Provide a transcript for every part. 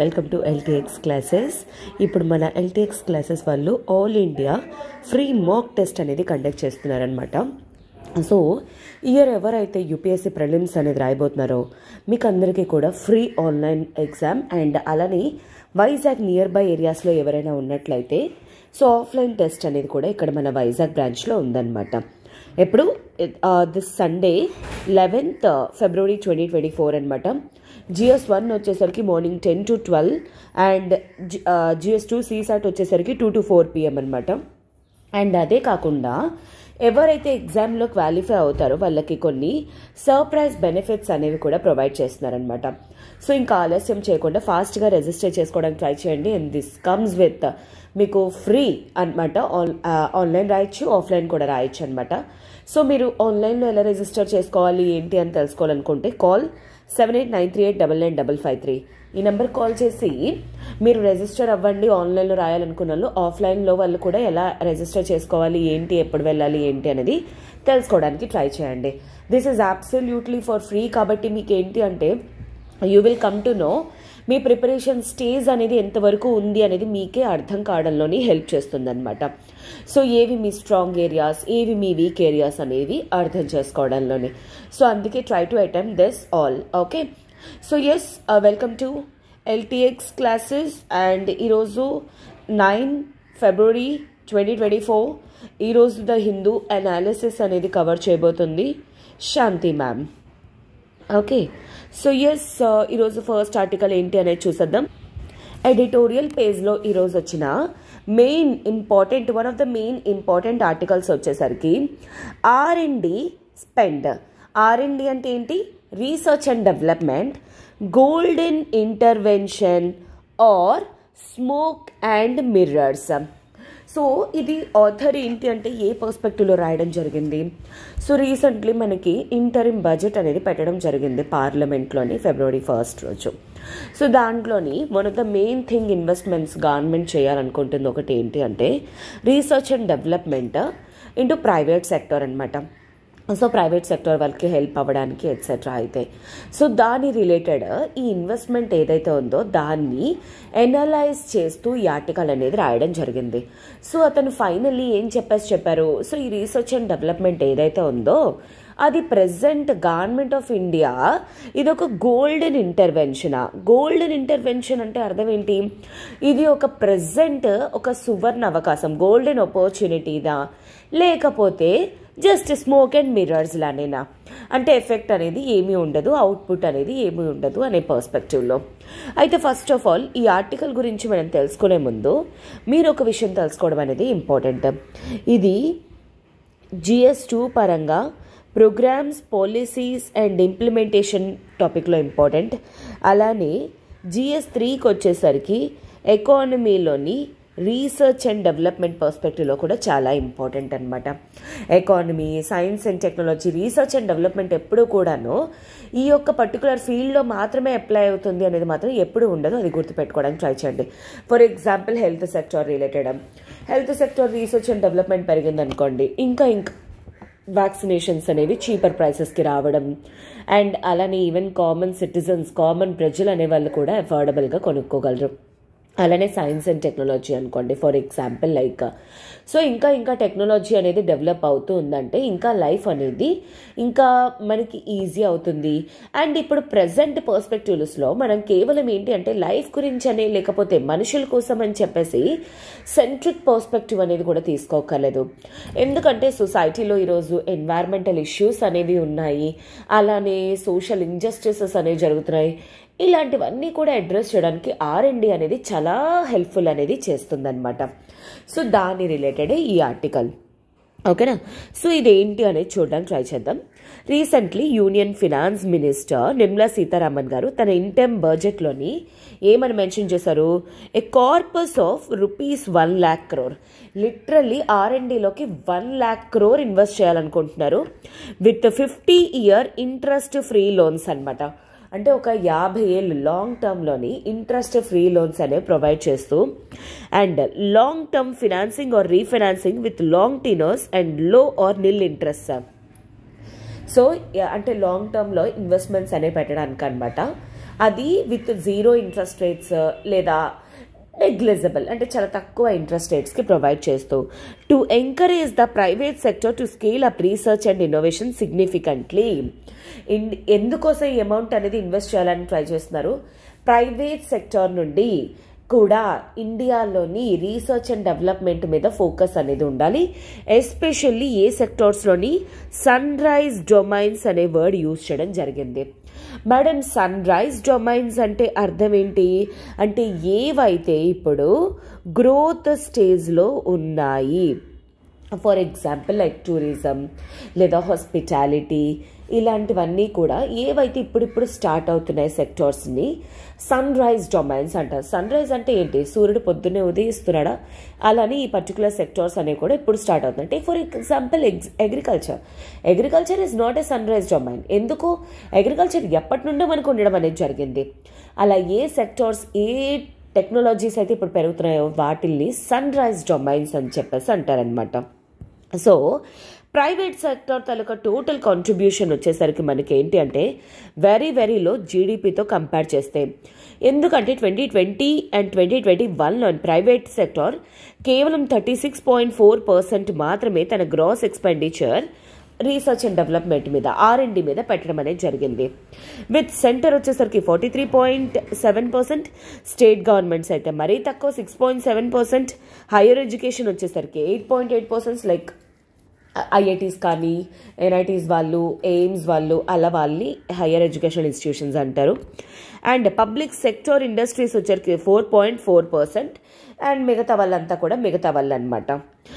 Welcome to LTX classes ఇప్పుడు మన LTX classes వాళ్ళు all India free mock test అనేది కండక్ట్ చేస్తున్నారనమాట సో ఇయర్ ఎవరైతే యూపీఎస్సీ ప్రిలిమ్స్ అనేది రాయబోతున్నారో మీకు అందరికీ కూడా ఫ్రీ ఆన్లైన్ ఎగ్జామ్ అండ్ అలానే వైజాగ్ నియర్ బై ఏరియాస్లో ఎవరైనా ఉన్నట్లయితే సో ఆఫ్లైన్ టెస్ట్ అనేది కూడా ఇక్కడ మన వైజాగ్ బ్రాంచ్లో ఉందన్నమాట ఎప్పుడు this Sunday eleventh February twenty twenty four అనమాట జిఎస్ వన్ వచ్చేసరికి morning ten to twelve and GS two CSAT వచ్చేసరికి టూ టు ఫోర్ పిఎం అనమాట అండ్ అదే కాకుండా ఎవరైతే ఎగ్జామ్లో క్వాలిఫై అవుతారో వాళ్ళకి కొన్ని సర్ప్రైజ్ బెనిఫిట్స్ అనేవి కూడా ప్రొవైడ్ చేస్తున్నారనమాట సో ఇంకా ఆలస్యం చేయకుండా ఫాస్ట్గా రిజిస్టర్ చేసుకోవడానికి ట్రై చేయండి అండ్ దిస్ కమ్స్ విత్ మీకు ఫ్రీ అనమాట ఆన్లైన్ రాయొచ్చు ఆఫ్లైన్ కూడా రాయొచ్చు అనమాట సో మీరు ఆన్లైన్లో ఎలా రిజిస్టర్ చేసుకోవాలి ఏంటి అని తెలుసుకోవాలనుకుంటే call seven eight nine three eight double nine double five three ఈ నెంబర్ కాల్ చేసి మీరు రిజిస్టర్ అవ్వండి ఆన్లైన్లో రాయాలనుకున్న వాళ్ళు ఆఫ్లైన్లో వాళ్ళు కూడా ఎలా రిజిస్టర్ చేసుకోవాలి ఏంటి ఎప్పుడు వెళ్ళాలి ఏంటి అనేది తెలుసుకోవడానికి ట్రై చేయండి this is absolutely for free కాబట్టి మీకు ఏంటి అంటే you will come to know మీ ప్రిపరేషన్ స్టేజ్ అనేది ఎంతవరకు ఉంది అనేది మీకే అర్థం కావడంలోని హెల్ప్ చేస్తుందన్నమాట సో ఏవి మీ స్ట్రాంగ్ ఏరియాస్ ఏవి మీ వీక్ ఏరియాస్ అనేవి అర్థం చేసుకోవడంలోని సో అందుకే try to attempt this all okay so yes welcome to LTX classes and ఈరోజు nine February twenty twenty four ఈరోజు ద హిందూ అనాలిసిస్ అనేది కవర్ చేయబోతుంది Shanti ma'am okay so yes ఈరోజు ఫస్ట్ ఆర్టికల్ ఏంటి అనేది చూసేద్దాం ఎడిటోరియల్ పేజ్లో ఈరోజు వచ్చిన main important one of the main important articles వచ్చేసరికి R and D spend R and D అంటే ఏంటి research and development golden intervention or smoke and mirrors so ఇది ఆథర్ ఏంటి అంటే ఏ పర్స్పెక్టివ్లో రాయడం జరిగింది సో రీసెంట్లీ మనకి ఇంటరిమ్ బడ్జెట్ అనేది పెట్టడం జరిగింది పార్లమెంట్లోని ఫిబ్రవరి ఫస్ట్ రోజు సో దాంట్లోని one of the main thing investments government చేయాలనుకుంటుంది ఒకటి ఏంటి అంటే research and development into private sector అనమాట సో ప్రైవేట్ సెక్టర్ వాళ్ళకి హెల్ప్ అవ్వడానికి ఎట్సెట్రా అయితే సో దాని రిలేటెడ్ ఈ ఇన్వెస్ట్మెంట్ ఏదైతే ఉందో దాన్ని ఎనలైజ్ చేస్తూ ఈ ఆర్టికల్ అనేది రాయడం జరిగింది సో అతను ఫైనల్లీ ఏం చెప్పేసి చెప్పారు సో ఈ రీసెర్చ్ అండ్ డెవలప్మెంట్ ఏదైతే ఉందో అది ప్రజెంట్ గవర్నమెంట్ ఆఫ్ ఇండియా ఇది ఒక గోల్డెన్ ఇంటర్వెన్షనా గోల్డెన్ ఇంటర్వెన్షన్ అంటే అర్థం ఏంటి ఇది ఒక ప్రజెంట్ ఒక సువర్ణ అవకాశం గోల్డెన్ ఆపర్చునిటీదా లేకపోతే జస్ట్ స్మోక్ అండ్ మిర్రర్స్ లానేనా అంటే ఎఫెక్ట్ అనేది ఏమీ ఉండదు అవుట్పుట్ అనేది ఏమీ ఉండదు అనే పర్స్పెక్టివ్లో అయితే ఫస్ట్ ఆఫ్ ఆల్ ఈ ఆర్టికల్ గురించి మనం తెలుసుకునే ముందు మీరు ఒక విషయం తెలుసుకోవడం అనేది ఇంపార్టెంట్ ఇది జిఎస్ టూ పరంగా ప్రోగ్రామ్స్ పాలసీస్ అండ్ ఇంప్లిమెంటేషన్ టాపిక్లో ఇంపార్టెంట్ అలానే జిఎస్ త్రీకి వచ్చేసరికి ఎకానమీలోని రీసెర్చ్ అండ్ డెవలప్మెంట్ పర్స్పెక్టివ్లో కూడా చాలా ఇంపార్టెంట్ అనమాట economy science and technology research and development ఎప్పుడూ కూడాను ఈ యొక్క పర్టికులర్ ఫీల్డ్లో మాత్రమే అప్లై అవుతుంది అనేది మాత్రం ఎప్పుడు ఉండదు అది గుర్తుపెట్టుకోవడానికి ట్రై చేయండి for example health sector related health sector research and development పెరిగింది అనుకోండి ఇంకా ఇంకా వ్యాక్సినేషన్స్ అనేవి చీపర్ ప్రైసెస్కి రావడం అండ్ అలానే ఈవెన్ కామన్ సిటిజన్స్ కామన్ ప్రజలు అనే వాళ్ళు కూడా అఫోర్డబుల్గా కొనుక్కోగలరు అలానే సైన్స్ అండ్ టెక్నాలజీ అనుకోండి ఫర్ ఎగ్జాంపుల్ లైక్ సో ఇంకా ఇంకా టెక్నాలజీ అనేది డెవలప్ అవుతూ ఉందంటే ఇంకా లైఫ్ అనేది ఇంకా మనకి ఈజీ అవుతుంది అండ్ ఇప్పుడు ప్రజెంట్ పర్స్పెక్టివ్స్లో మనం కేవలం ఏంటి అంటే లైఫ్ గురించి అనే లేకపోతే మనుషుల కోసం అని చెప్పేసి సెంట్రిక్ పర్స్పెక్టివ్ అనేది కూడా తీసుకోకర్లేదు ఎందుకంటే సొసైటీలో ఈరోజు ఎన్వైర్మెంటల్ ఇష్యూస్ అనేవి ఉన్నాయి అలానే సోషల్ ఇంజస్టిసెస్ అనేవి జరుగుతున్నాయి ఇలాంటివన్నీ కూడా అడ్రస్ చేయడానికి ఆర్ అండ్ డి అనేది చాలా హెల్ప్ఫుల్ అనేది చేస్తుందన్నమాట సో దాని రిలేటెడ్ ఈ ఆర్టికల్ ఓకేనా సో ఇదేంటి అనేది చూడడానికి ట్రై చేద్దాం recently union finance minister Nirmala Sitharaman garu తన ఇంటెమ్ బడ్జెట్లోని ఏమని మెన్షన్ చేశారు a corpus of rupees one lakh crore literally R and డిలోకి వన్ ల్యాక్ క్రోర్ ఇన్వెస్ట్ చేయాలనుకుంటున్నారు with fifty year interest free loans అనమాట అంటే ఒక యాభై ఏళ్ళు లాంగ్ టర్మ్లోని ఇంట్రెస్ట్ ఫ్రీ లోన్స్ అనేవి ప్రొవైడ్ చేస్తూ and long term financing or refinancing with long tenors and low or nil interest so అంటే లాంగ్ టర్మ్లో ఇన్వెస్ట్మెంట్స్ అనేవి పెట్టడానికి అనమాట అది విత్ జీరో ఇంట్రెస్ట్ రేట్స్ లేదా నెగ్లిజిబుల్ అంటే చాలా తక్కువ ఇంట్రెస్ట్ రేట్స్కి ప్రొవైడ్ చేస్తూ to encourage the private sector to scale up research and innovation significantly in ఎందుకోసం ఈ అమౌంట్ అనేది ఇన్వెస్ట్ చేయాలని ట్రై చేస్తున్నారు ప్రైవేట్ సెక్టర్ నుండి కూడా ఇండియాలోని రీసెర్చ్ అండ్ డెవలప్మెంట్ మీద ఫోకస్ అనేది ఉండాలి ఎస్పెషల్లీ ఏ సెక్టార్స్లోని సన్ రైజ్ డొమైన్స్ అనే వర్డ్ యూజ్ చేయడం జరిగింది మేడం సన్ రైజ్ డొమైన్స్ అంటే అర్థం ఏంటి అంటే ఏవైతే ఇప్పుడు గ్రోత్ స్టేజ్లో ఉన్నాయి ఫర్ ఎగ్జాంపుల్ లైక్ టూరిజం లేదా హాస్పిటాలిటీ ఇలాంటివన్నీ కూడా ఏవైతే ఇప్పుడిప్పుడు స్టార్ట్ అవుతున్నాయి సెక్టార్స్ని సన్ రైజ్ డొమైన్స్ అంటారు సన్ రైజ్ అంటే ఏంటి సూర్యుడు పొద్దున్నే ఉదయిస్తున్నాడా అలానే ఈ పర్టికులర్ సెక్టార్స్ అనేవి కూడా ఇప్పుడు స్టార్ట్ అవుతున్నాయి అంటే for example agriculture agriculture is not a sunrise domain ఎందుకు అగ్రికల్చర్ ఎప్పటి నుండో మనకు ఉండడం అనేది జరిగింది అలా ఏ సెక్టార్స్ ఏ టెక్నాలజీస్ అయితే ఇప్పుడు పెరుగుతున్నాయో వాటిల్ని సన్ రైజ్ డొమైన్స్ అని చెప్పేసి అంటారనమాట సో ప్రైవేట్ సెక్టర్ తాలూకా టోటల్ కాంట్రిబ్యూషన్ వచ్చేసరికి మనకి ఏంటి అంటే వెరీ వెరీ లో జీడిపితో కంపేర్ చేస్తే ఎందుకంటే twenty twenty and twenty twenty వన్లో ప్రైవేట్ సెక్టార్ కేవలం thirty six point four percent మాత్రమే తన gross expenditure research and development మీద ఆర్ఎండి మీద పెట్టడం అనేది జరిగింది విత్ సెంటర్ వచ్చేసరికి forty three point seven percent state governments అయితే మరీ తక్కువ six point seven percent higher education వచ్చేసరికి eight point eight percent like IITs కానీ ఎన్ఐటీస్ వాళ్ళు ఎయిమ్స్ వాళ్ళు అలా వాళ్ళని హయ్యర్ ఎడ్యుకేషన్ ఇన్స్టిట్యూషన్స్ అంటారు అండ్ పబ్లిక్ సెక్టర్ ఇండస్ట్రీస్ వచ్చరికి four point four percent and మిగతా వాళ్ళంతా కూడా మిగతా వాళ్ళు అనమాట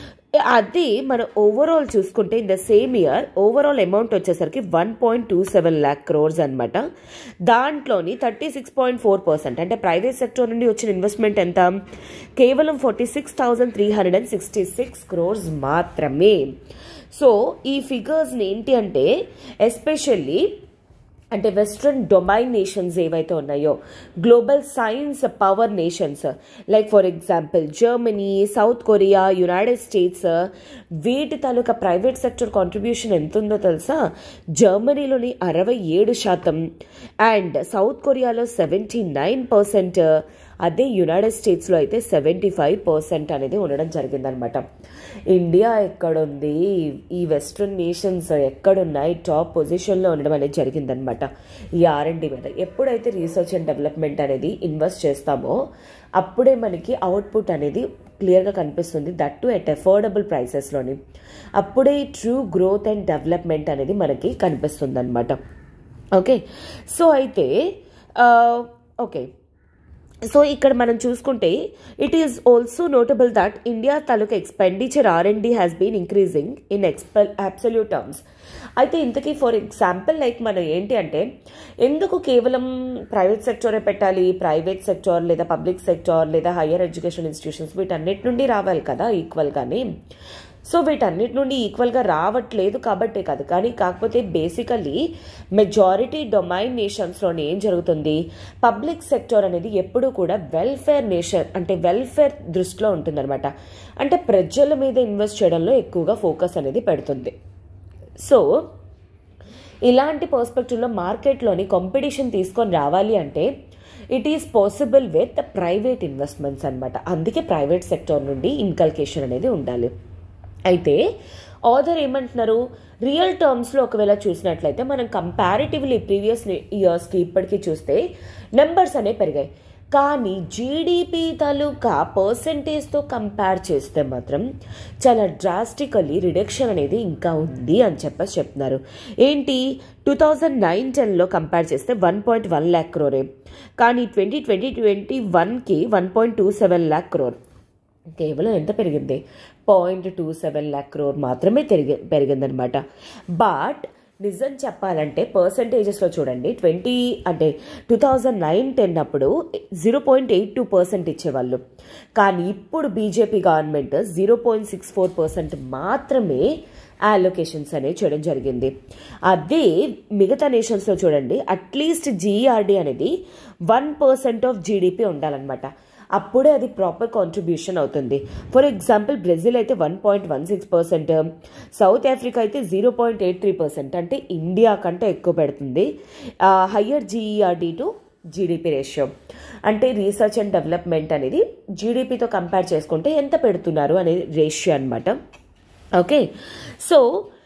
అది మనం ఓవరాల్ చూసుకుంటే in the same year overall amount వచ్చేసరికి one point two seven lakh crores అనమాట దాంట్లోని thirty six point four percent అంటే ప్రైవేట్ సెక్టర్ నుండి వచ్చిన ఇన్వెస్ట్మెంట్ ఎంత కేవలం forty six thousand three hundred and sixty six crores మాత్రమే సో ఈ ఫిగర్స్ని ఏంటి అంటే ఎస్పెషల్లీ అంటే వెస్ట్రన్ డొమైన్ నేషన్స్ ఏవైతే ఉన్నాయో global science power nations like for example Germany South Korea United States వీటి తాలూకా ప్రైవేట్ సెక్టర్ కాంట్రిబ్యూషన్ ఎంత ఉందో తెలుసా జర్మనీలోని అరవై ఏడు శాతం అండ్ సౌత్ కొరియాలో సెవెంటీ నైన్ పర్సెంట్ అదే యునైటెడ్ స్టేట్స్లో అయితే సెవెంటీ ఫైవ్ పర్సెంట్ అనేది ఉండడం జరిగిందనమాట ఇండియా ఎక్కడుంది ఈ వెస్ట్రన్ నేషన్స్ ఎక్కడున్నాయి టాప్ పొజిషన్లో ఉండడం అనేది జరిగిందనమాట ఈ ఆర్ఎండి మీద ఎప్పుడైతే రీసెర్చ్ అండ్ డెవలప్మెంట్ అనేది ఇన్వెస్ట్ చేస్తామో అప్పుడే మనకి అవుట్పుట్ అనేది క్లియర్గా కనిపిస్తుంది దట్ టు ఎట్ అఫోర్డబుల్ ప్రైసెస్లోని అప్పుడే ట్రూ గ్రోత్ అండ్ డెవలప్మెంట్ అనేది మనకి కనిపిస్తుంది అనమాట ఓకే సో అయితే ఓకే సో ఇక్కడ మనం చూసుకుంటే it is also notable that India తాలూకా expenditure R and D has been increasing in expel absolute terms అయితే ఇంతకీ ఫర్ ఎగ్జాంపుల్ లైక్ మనం ఏంటి అంటే ఎందుకు కేవలం ప్రైవేట్ సెక్టరే పెట్టాలి ప్రైవేట్ సెక్టార్ లేదా పబ్లిక్ సెక్టార్ లేదా హయ్యర్ ఎడ్యుకేషన్ ఇన్స్టిట్యూషన్స్ వీటన్నిటి నుండి రావాలి కదా ఈక్వల్గానే సో వీటన్నిటి నుండి ఈక్వల్గా రావట్లేదు కాబట్టే కాదు కానీ కాకపోతే బేసికలీ మెజారిటీ డొమైన్ నేషన్స్లోనే ఏం జరుగుతుంది పబ్లిక్ సెక్టర్ అనేది ఎప్పుడూ కూడా వెల్ఫేర్ నేషన్ అంటే వెల్ఫేర్ దృష్టిలో ఉంటుందన్నమాట అంటే ప్రజల మీద ఇన్వెస్ట్ చేయడంలో ఎక్కువగా ఫోకస్ అనేది పెడుతుంది సో ఇలాంటి పర్స్పెక్టివ్లో మార్కెట్లోని కాంపిటీషన్ తీసుకొని రావాలి అంటే it is possible with private investments అనమాట అందుకే ప్రైవేట్ సెక్టర్ నుండి ఇన్కల్కేషన్ అనేది ఉండాలి అయితే ఆథర్ ఏమంటున్నారు రియల్ టర్మ్స్లో ఒకవేళ చూసినట్లయితే మనం కంపారిటివ్లీ ప్రీవియస్ ఇయర్స్కి ఇప్పటికీ చూస్తే నెంబర్స్ అనేవి పెరిగాయి కానీ జీడిపి తాలూకా పర్సంటేజ్తో కంపేర్ చేస్తే మాత్రం చాలా డ్రాస్టికలీ రిడక్షన్ అనేది ఇంకా ఉంది అని చెప్పేసి చెప్తున్నారు ఏంటి టూ థౌజండ్ నైన్ టెన్లో కంపేర్ చేస్తే వన్ పాయింట్ వన్ ల్యాక్ క్రోరే కానీ ట్వంటీ ట్వంటీ ట్వంటీ వన్కి one point two seven lakh crore కేవలం ఎంత పెరిగింది point two seven lakh crore మాత్రమే పెరిగి పెరిగిందనమాట బట్ నిజం చెప్పాలంటే పర్సంటేజెస్లో చూడండి ట్వంటీ అంటే టూ థౌజండ్ నైన్ టెన్ అప్పుడు zero point eight two percent ఇచ్చేవాళ్ళు కానీ ఇప్పుడు BJP government zero point six four percent మాత్రమే అలొకేషన్స్ అనేవి చేయడం జరిగింది అదే మిగతా నేషన్స్లో చూడండి అట్లీస్ట్ జీఆర్డీ అనేది వన్ పర్సెంట్ ఆఫ్ జీడిపి ఉండాలన్నమాట అప్పుడే అది ప్రాపర్ కాంట్రిబ్యూషన్ అవుతుంది ఫర్ ఎగ్జాంపుల్ బ్రెజిల్ అయితే one point one six percent South Africa అయితే zero point eight three percent అంటే ఇండియా కంటే ఎక్కువ పెడుతుంది higher GERD to GDP ratio అంటే రీసెర్చ్ అండ్ డెవలప్మెంట్ అనేది జీడిపితో కంపేర్ చేసుకుంటే ఎంత పెడుతున్నారు అనేది రేషియో అనమాట ఓకే సో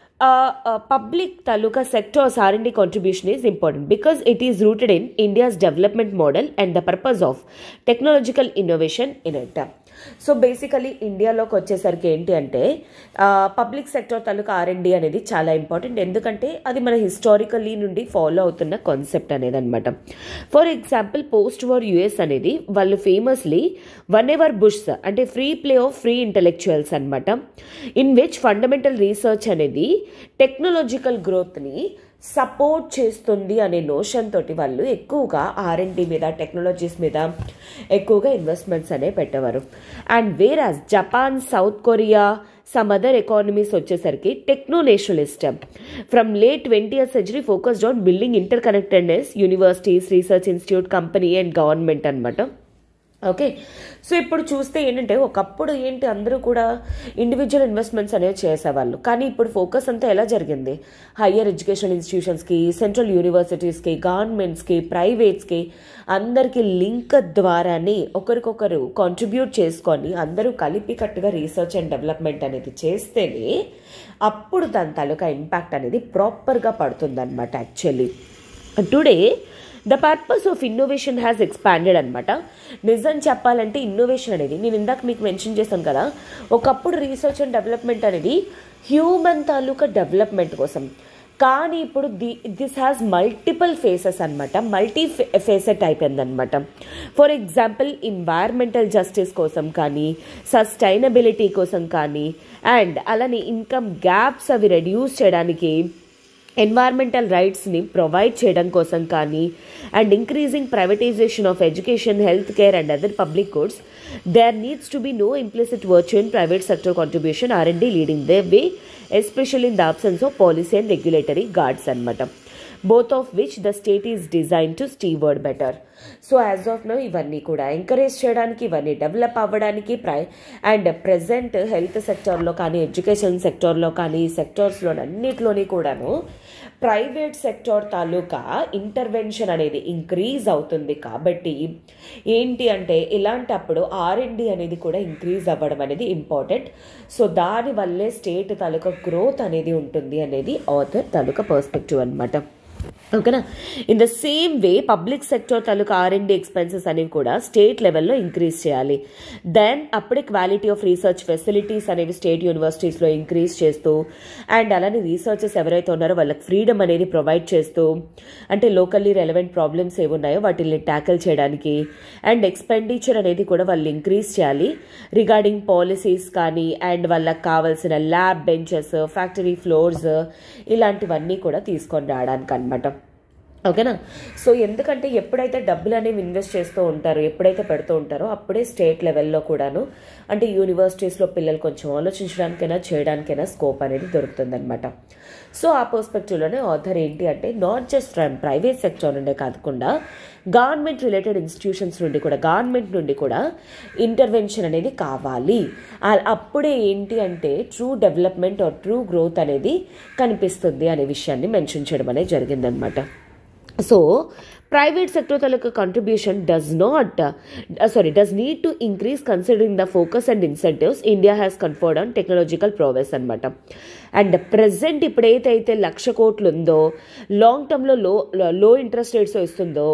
పబ్లిక్ తాలూకా sectors R and contribution is important because it is rooted in India's development model and the purpose of technological innovation in it so basically ఇండియాలోకి వచ్చేసరికి ఏంటి అంటే పబ్లిక్ సెక్టర్ తాలూకా ఆర్ఎండి అనేది చాలా important ఎందుకంటే అది మన హిస్టారికలీ నుండి ఫాలో అవుతున్న కాన్సెప్ట్ అనేది అనమాట for example post war US అనేది వాళ్ళు ఫేమస్లీ వన్ ఎవర్ బుష్ అంటే free play of free intellectuals అనమాట ఇన్ విచ్ ఫండమెంటల్ రీసెర్చ్ అనేది టెక్నాలజికల్ గ్రోత్ని సపోర్ట్ చేస్తుంది అనే నోషన్ తోటి వాళ్ళు ఎక్కువగా ఆర్ఎండి మీద టెక్నాలజీస్ మీద ఎక్కువగా ఇన్వెస్ట్మెంట్స్ అనే పెట్టేవారు and whereas Japan South Korea some other economies వచ్చేసరికి techno nationalist from late twentieth century focused on building interconnectedness universities research institute company and government అనమాట ఓకే సో ఇప్పుడు చూస్తే ఏంటంటే ఒకప్పుడు ఏంటి అందరూ కూడా ఇండివిజువల్ ఇన్వెస్ట్మెంట్స్ అనేవి చేసేవాళ్ళు కానీ ఇప్పుడు ఫోకస్ అంతా ఎలా జరిగింది హయ్యర్ ఎడ్యుకేషన్ ఇన్స్టిట్యూషన్స్కి సెంట్రల్ యూనివర్సిటీస్కి గవర్నమెంట్స్కి ప్రైవేట్స్కి అందరికీ లింక్ ద్వారానే ఒకరికొకరు కాంట్రిబ్యూట్ చేసుకొని అందరూ కలిపి కట్టుగా రీసెర్చ్ అండ్ డెవలప్మెంట్ అనేది చేస్తేనే అప్పుడు దాని తాలూకా ఇంపాక్ట్ అనేది ప్రాపర్గా పడుతుందన్నమాట actually today the purpose of innovation has expanded అనమాట నిజం చెప్పాలంటే ఇన్నోవేషన్ అనేది నేను ఇందాక మీకు మెన్షన్ చేశాను కదా ఒకప్పుడు రీసెర్చ్ అండ్ డెవలప్మెంట్ అనేది హ్యూమన్ తాలూకా డెవలప్మెంట్ కోసం కానీ ఇప్పుడు the this has multiple faces అనమాట మల్టీ ఫేసెట్ అయిపోయిందనమాట ఫర్ ఎగ్జాంపుల్ ఇన్వైర్మెంటల్ జస్టిస్ కోసం కానీ సస్టైనబిలిటీ కోసం కానీ అండ్ అలానే ఇన్కమ్ గ్యాప్స్ అవి రెడ్యూస్ చేయడానికి ఎన్వైర్మెంటల్ రైట్స్ని ప్రొవైడ్ చేయడం కోసం కానీ and increasing privatization of education health care and other public goods there needs to be no implicit virtue in private sector contribution R and D leading they way especial in the absence of policy and regulatory guards అనమాట both of which the state is design to steward better so as of no ఇవన్నీ కూడా encourage చేయడానికి ఇవన్నీ develop అవ్వడానికి ప్రై and present health సెక్టార్లో కానీ education సెక్టార్లో కానీ సెక్టార్స్లో అన్నిట్లోని కూడాను ప్రైవేట్ సెక్టార్ తాలూకా ఇంటర్వెన్షన్ అనేది ఇంక్రీజ్ అవుతుంది కాబట్టి ఏంటి అంటే ఇలాంటప్పుడు ఆర్ఎండి అనేది కూడా ఇంక్రీజ్ అవ్వడం అనేది ఇంపార్టెంట్ సో దానివల్లే స్టేట్ తాలూకా గ్రోత్ అనేది ఉంటుంది అనేది ఆథర్ తాలూకా పర్స్పెక్టివ్ అనమాట ఓకేనా in the same way public sector తాలూకా ఆర్ అండ్ ఎక్స్పెన్సెస్ అనేవి కూడా స్టేట్ లెవెల్లో ఇంక్రీజ్ చేయాలి దెన్ అప్పుడే క్వాలిటీ ఆఫ్ రీసెర్చ్ ఫెసిలిటీస్ అనేవి స్టేట్ యూనివర్సిటీస్లో ఇంక్రీజ్ చేస్తూ అండ్ అలానే రీసెర్చర్స్ ఎవరైతే ఉన్నారో వాళ్ళకి ఫ్రీడమ్ అనేది ప్రొవైడ్ చేస్తూ అంటే లోకల్లీ రెలవెంట్ ప్రాబ్లమ్స్ ఏమున్నాయో వాటిని ట్యాకిల్ చేయడానికి అండ్ ఎక్స్పెండిచర్ అనేది కూడా వాళ్ళు ఇంక్రీజ్ చేయాలి రిగార్డింగ్ పాలసీస్ కానీ అండ్ వాళ్ళకి కావాల్సిన ల్యాబ్ బెంచెస్ ఫ్యాక్టరీ ఫ్లోర్స్ ఇలాంటివన్నీ కూడా తీసుకొని రావడానికి అనమాట ఓకేనా సో ఎందుకంటే ఎప్పుడైతే డబ్బులు అనేవి ఇన్వెస్ట్ చేస్తూ ఉంటారో ఎప్పుడైతే పెడుతూ ఉంటారో అప్పుడే స్టేట్ లెవెల్లో కూడాను అంటే యూనివర్సిటీస్లో పిల్లలు కొంచెం ఆలోచించడానికైనా చేయడానికైనా స్కోప్ అనేది దొరుకుతుందన్నమాట సో ఆ పర్స్పెక్టివ్లోనే ఆథర్ ఏంటి అంటే not just from private sector నుండే కాకుండా గవర్నమెంట్ రిలేటెడ్ ఇన్స్టిట్యూషన్స్ నుండి కూడా గవర్నమెంట్ నుండి కూడా ఇంటర్వెన్షన్ అనేది కావాలి ఆ- అప్పుడే ఏంటి అంటే true development or true growth అనేది కనిపిస్తుంది అనే విషయాన్ని మెన్షన్ చేయడం అనేది జరిగిందనమాట సో ప్రైవేట్ సెక్టర్ తాలూకా contribution does not sorry does need to increase considering the focus and incentives India has conferred on technological progress అనమాట అండ్ ప్రజెంట్ ఇప్పుడైతే అయితే లక్ష కోట్లు ఉందో లాంగ్ టర్మ్లో లో లో ఇంట్రెస్ట్ రేట్స్ ఇస్తుందో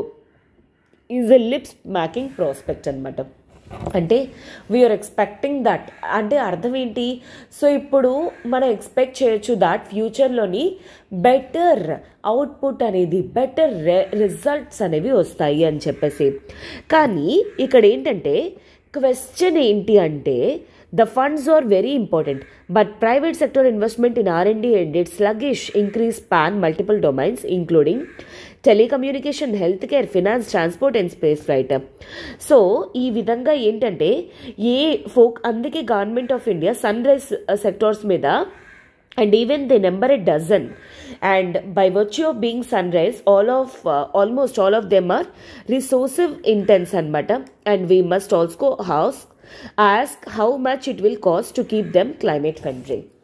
is a lipsmacking prospect అనమాట అంటే వీఆర్ ఎక్స్పెక్టింగ్ దట్ అంటే అర్థం ఏంటి సో ఇప్పుడు మనం ఎక్స్పెక్ట్ చేయొచ్చు దాట్ ఫ్యూచర్లోని బెటర్ అవుట్పుట్ అనేది బెటర్ రిజల్ట్స్ అనేవి వస్తాయి అని చెప్పేసి కానీ ఇక్కడ ఏంటంటే క్వశ్చన్ ఏంటి అంటే the funds are very important but private sector investment in R and D ended sluggish increase span multiple domains including telecommunication health care finance transport and space flight so ఈ విధంగా ఏంటంటే ఏ ఫోక్ అందుకే government of India sunrise sectors మీద and even they number a dozen and by virtue of being sunrise all of almost all of them are resource intensive అనమాట and we must also house ask how much it will cost to keep them climate friendly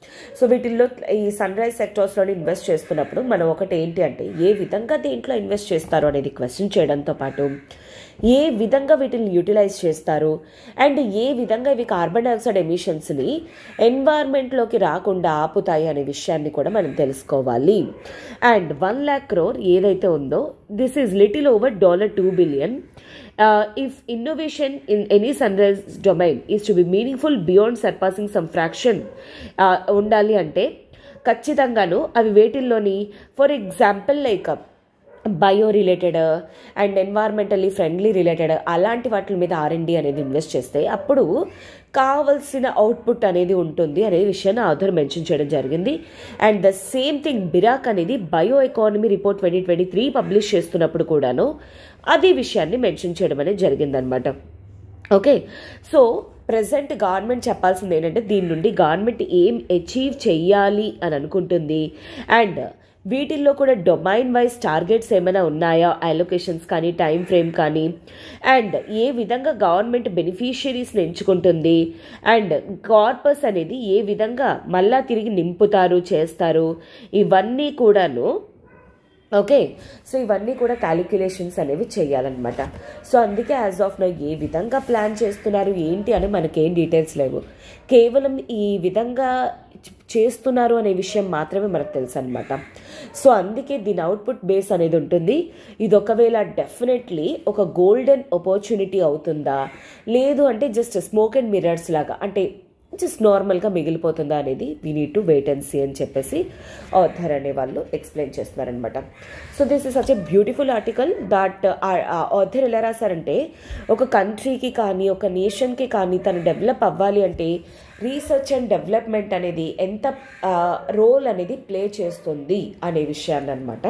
so వీటిల్లో ఈ sun rise సెక్టార్స్లోని invest చేస్తున్నప్పుడు మనం ఒకటి ఏంటి అంటే ఏ విధంగా దీంట్లో ఇన్వెస్ట్ చేస్తారు అనేది క్వశ్చన్ చేయడంతో పాటు ఏ విధంగా వీటిని యూటిలైజ్ చేస్తారు అండ్ ఏ విధంగా ఇవి కార్బన్ డైఆక్సైడ్ ఎమిషన్స్ని ఎన్వైర్న్మెంట్లోకి రాకుండా ఆపుతాయి అనే విషయాన్ని కూడా మనం తెలుసుకోవాలి అండ్ వన్ ల్యాక్ క్రోర్ ఏదైతే ఉందో this is little over dollar two billion if innovation in any sunrise domain is to be meaningful beyond surpassing some fraction ఉండాలి అంటే ఖచ్చితంగాను అవి వేటిల్లోని for example like bio related and environmentally friendly related అలాంటి వాటి మీద ఆర్ఎండి అనేది invest చేస్తే అప్పుడు కావలసిన అవుట్పుట్ అనేది ఉంటుంది అనే విషయాన్ని ఆధార్ మెన్షన్ చేయడం జరిగింది and the same thing BIRAC అనేది bio economy report twenty twenty three publish చేస్తున్నప్పుడు కూడాను అదే విషయాన్ని మెన్షన్ చేయడం అనేది జరిగిందనమాట ఓకే సో ప్రజెంట్ గవర్నమెంట్ చెప్పాల్సింది ఏంటంటే దీని నుండి గవర్నమెంట్ ఏం అచీవ్ చెయ్యాలి అని అనుకుంటుంది అండ్ వీటిల్లో కూడా డొమైన్ వైజ్ టార్గెట్స్ ఏమైనా ఉన్నాయా అలొకేషన్స్ కానీ టైం ఫ్రేమ్ కానీ అండ్ ఏ విధంగా గవర్నమెంట్ బెనిఫిషియరీస్ని ఎంచుకుంటుంది అండ్ కార్పస్ అనేది ఏ విధంగా మళ్ళా తిరిగి నింపుతారు చేస్తారు ఇవన్నీ కూడాను ఓకే సో ఇవన్నీ కూడా క్యాలిక్యులేషన్స్ అనేవి చేయాలన్నమాట సో అందుకే యాజ్ ఆఫ్ నో ఏ విధంగా ప్లాన్ చేస్తున్నారు ఏంటి అని మనకేం డీటెయిల్స్ లేవు కేవలం ఈ విధంగా చేస్తున్నారు అనే విషయం మాత్రమే మనకు తెలుసు అనమాట సో అందుకే దీని అవుట్పుట్ బేస్ అనేది ఉంటుంది ఇది ఒకవేళ డెఫినెట్లీ ఒక గోల్డెన్ ఆపర్చునిటీ అవుతుందా లేదు అంటే జస్ట్ స్మోక్ అండ్ మిరర్స్ లాగా అంటే జస్ట్ నార్మల్గా మిగిలిపోతుందా అనేది we need to wait and see అని చెప్పేసి ఆథర్ అనే వాళ్ళు ఎక్స్ప్లెయిన్ చేస్తున్నారనమాట so this is such a beautiful article that author ఎలా రాశారంటే ఒక కంట్రీకి కానీ ఒక నేషన్కి కానీ తను డెవలప్ అవ్వాలి అంటే రీసెర్చ్ అండ్ డెవలప్మెంట్ అనేది ఎంత రోల్ అనేది ప్లే చేస్తుంది అనే విషయాన్ని అనమాట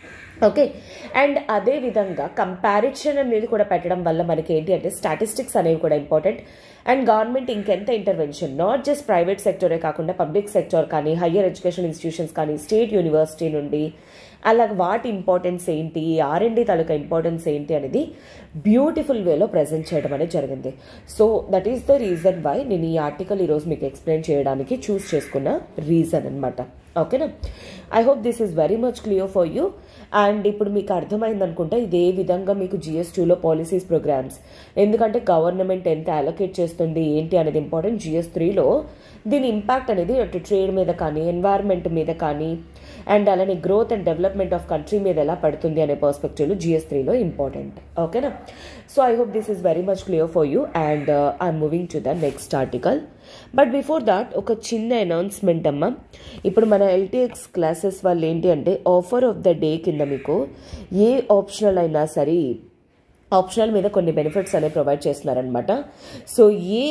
ఓకే అండ్ అదే విధంగా కంపారిజన్ అనేది కూడా పెట్టడం వల్ల మనకి ఏంటి అంటే స్టాటిస్టిక్స్ అనేవి కూడా ఇంపార్టెంట్ అండ్ గవర్నమెంట్ ఇంకెంత ఇంటర్వెన్షన్ నాట్ జస్ట్ ప్రైవేట్ సెక్టరే కాకుండా పబ్లిక్ సెక్టర్ కానీ హయ్యర్ ఎడ్యుకేషన్ ఇన్స్టిట్యూషన్స్ కానీ స్టేట్ యూనివర్సిటీ నుండి అలాగ వాటి ఇంపార్టెన్స్ ఏంటి ఆర్ఎండి తాలూకా ఇంపార్టెన్స్ ఏంటి అనేది బ్యూటిఫుల్ వేలో ప్రజెంట్ చేయడం అనేది జరిగింది so that is the reason why నేను ఈ ఆర్టికల్ ఈరోజు మీకు ఎక్స్ప్లెయిన్ చేయడానికి చూస్ చేసుకున్న రీజన్ అనమాట ఓకేనా I hope this is very much clear for you and ఇప్పుడు మీకు అర్థమైంది అనుకుంటా ఇదే విధంగా మీకు జిఎస్ టూలో పాలసీస్ ప్రోగ్రామ్స్ ఎందుకంటే గవర్నమెంట్ ఎంత అలొకేట్ చేస్తుంది ఏంటి అనేది ఇంపార్టెంట్ జిఎస్ త్రీలో దీని ఇంపాక్ట్ అనేది అటు ట్రేడ్ మీద కానీ ఎన్వైర్న్మెంట్ మీద కానీ అండ్ అలానే growth and development of country మీద ఎలా పడుతుంది అనే పర్స్పెక్టివ్లో జిఎస్ త్రీలో ఇంపార్టెంట్ ఓకేనా so I hope this is very much clear for you and I'm moving to the next article but before that ఒక చిన్న అనౌన్స్మెంట్ అమ్మ ఇప్పుడు మన ఎల్టీఎక్స్ క్లాసెస్ వాళ్ళు ఏంటి అంటే ఆఫర్ ఆఫ్ ద డే కింద మీకు ఏ ఆప్షనల్ అయినా సరే ఆప్షనల్ మీద కొన్ని బెనిఫిట్స్ అనేవి ప్రొవైడ్ చేస్తున్నారనమాట సో ఏ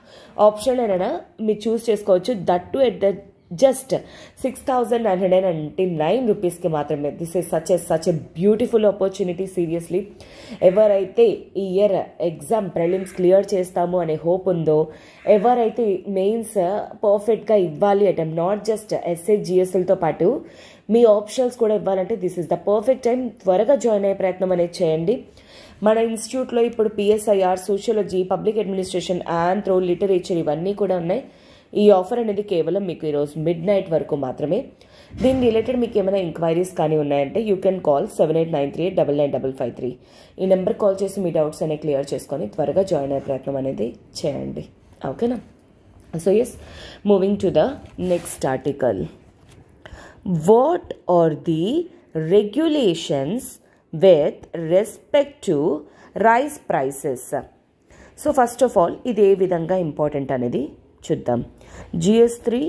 ఆప్షన్ అయినా మీరు చూస్ చేసుకోవచ్చు that to at the just six thousand nine hundred ninety nine రూపీస్కి మాత్రమే this is such a such a beautiful opportunity seriously ఎవరైతే ఈ ఇయర్ ఎగ్జామ్ ప్రిలిమ్స్ క్లియర్ చేస్తాము అనే హోప్ ఉందో ఎవరైతే మెయిన్స్ పర్ఫెక్ట్గా ఇవ్వాలి అటెంప్ నాట్ జస్ట్ ఎస్ఏ జిఎస్ఎల్తో పాటు మీ ఆప్షన్స్ కూడా ఇవ్వాలంటే this is the perfect time త్వరగా జాయిన్ అయ్యే ప్రయత్నం అనేది చేయండి మన ఇన్స్టిట్యూట్లో ఇప్పుడు PSIR sociology public administration anthro literature ఇవన్నీ కూడా ఉన్నాయి ఈ ఆఫర్ అనేది కేవలం మీకు ఈరోజు మిడ్ నైట్ వరకు మాత్రమే దీని రిలేటెడ్ మీకు ఏమైనా ఎంక్వైరీస్ కానీ ఉన్నాయంటే you can call seven eight nine three eight double nine double five three ఈ నెంబర్ కాల్ చేసి మీ డౌట్స్ అనేవి క్లియర్ చేసుకొని త్వరగా జాయిన్ అయ్యే ప్రయత్నం అనేది చేయండి ఓకేనా so yes moving to the next article what are the regulations with respect to rice prices so first of all ఇది ఏ విధంగా ఇంపార్టెంట్ అనేది చూద్దాం జిఎస్ త్రీ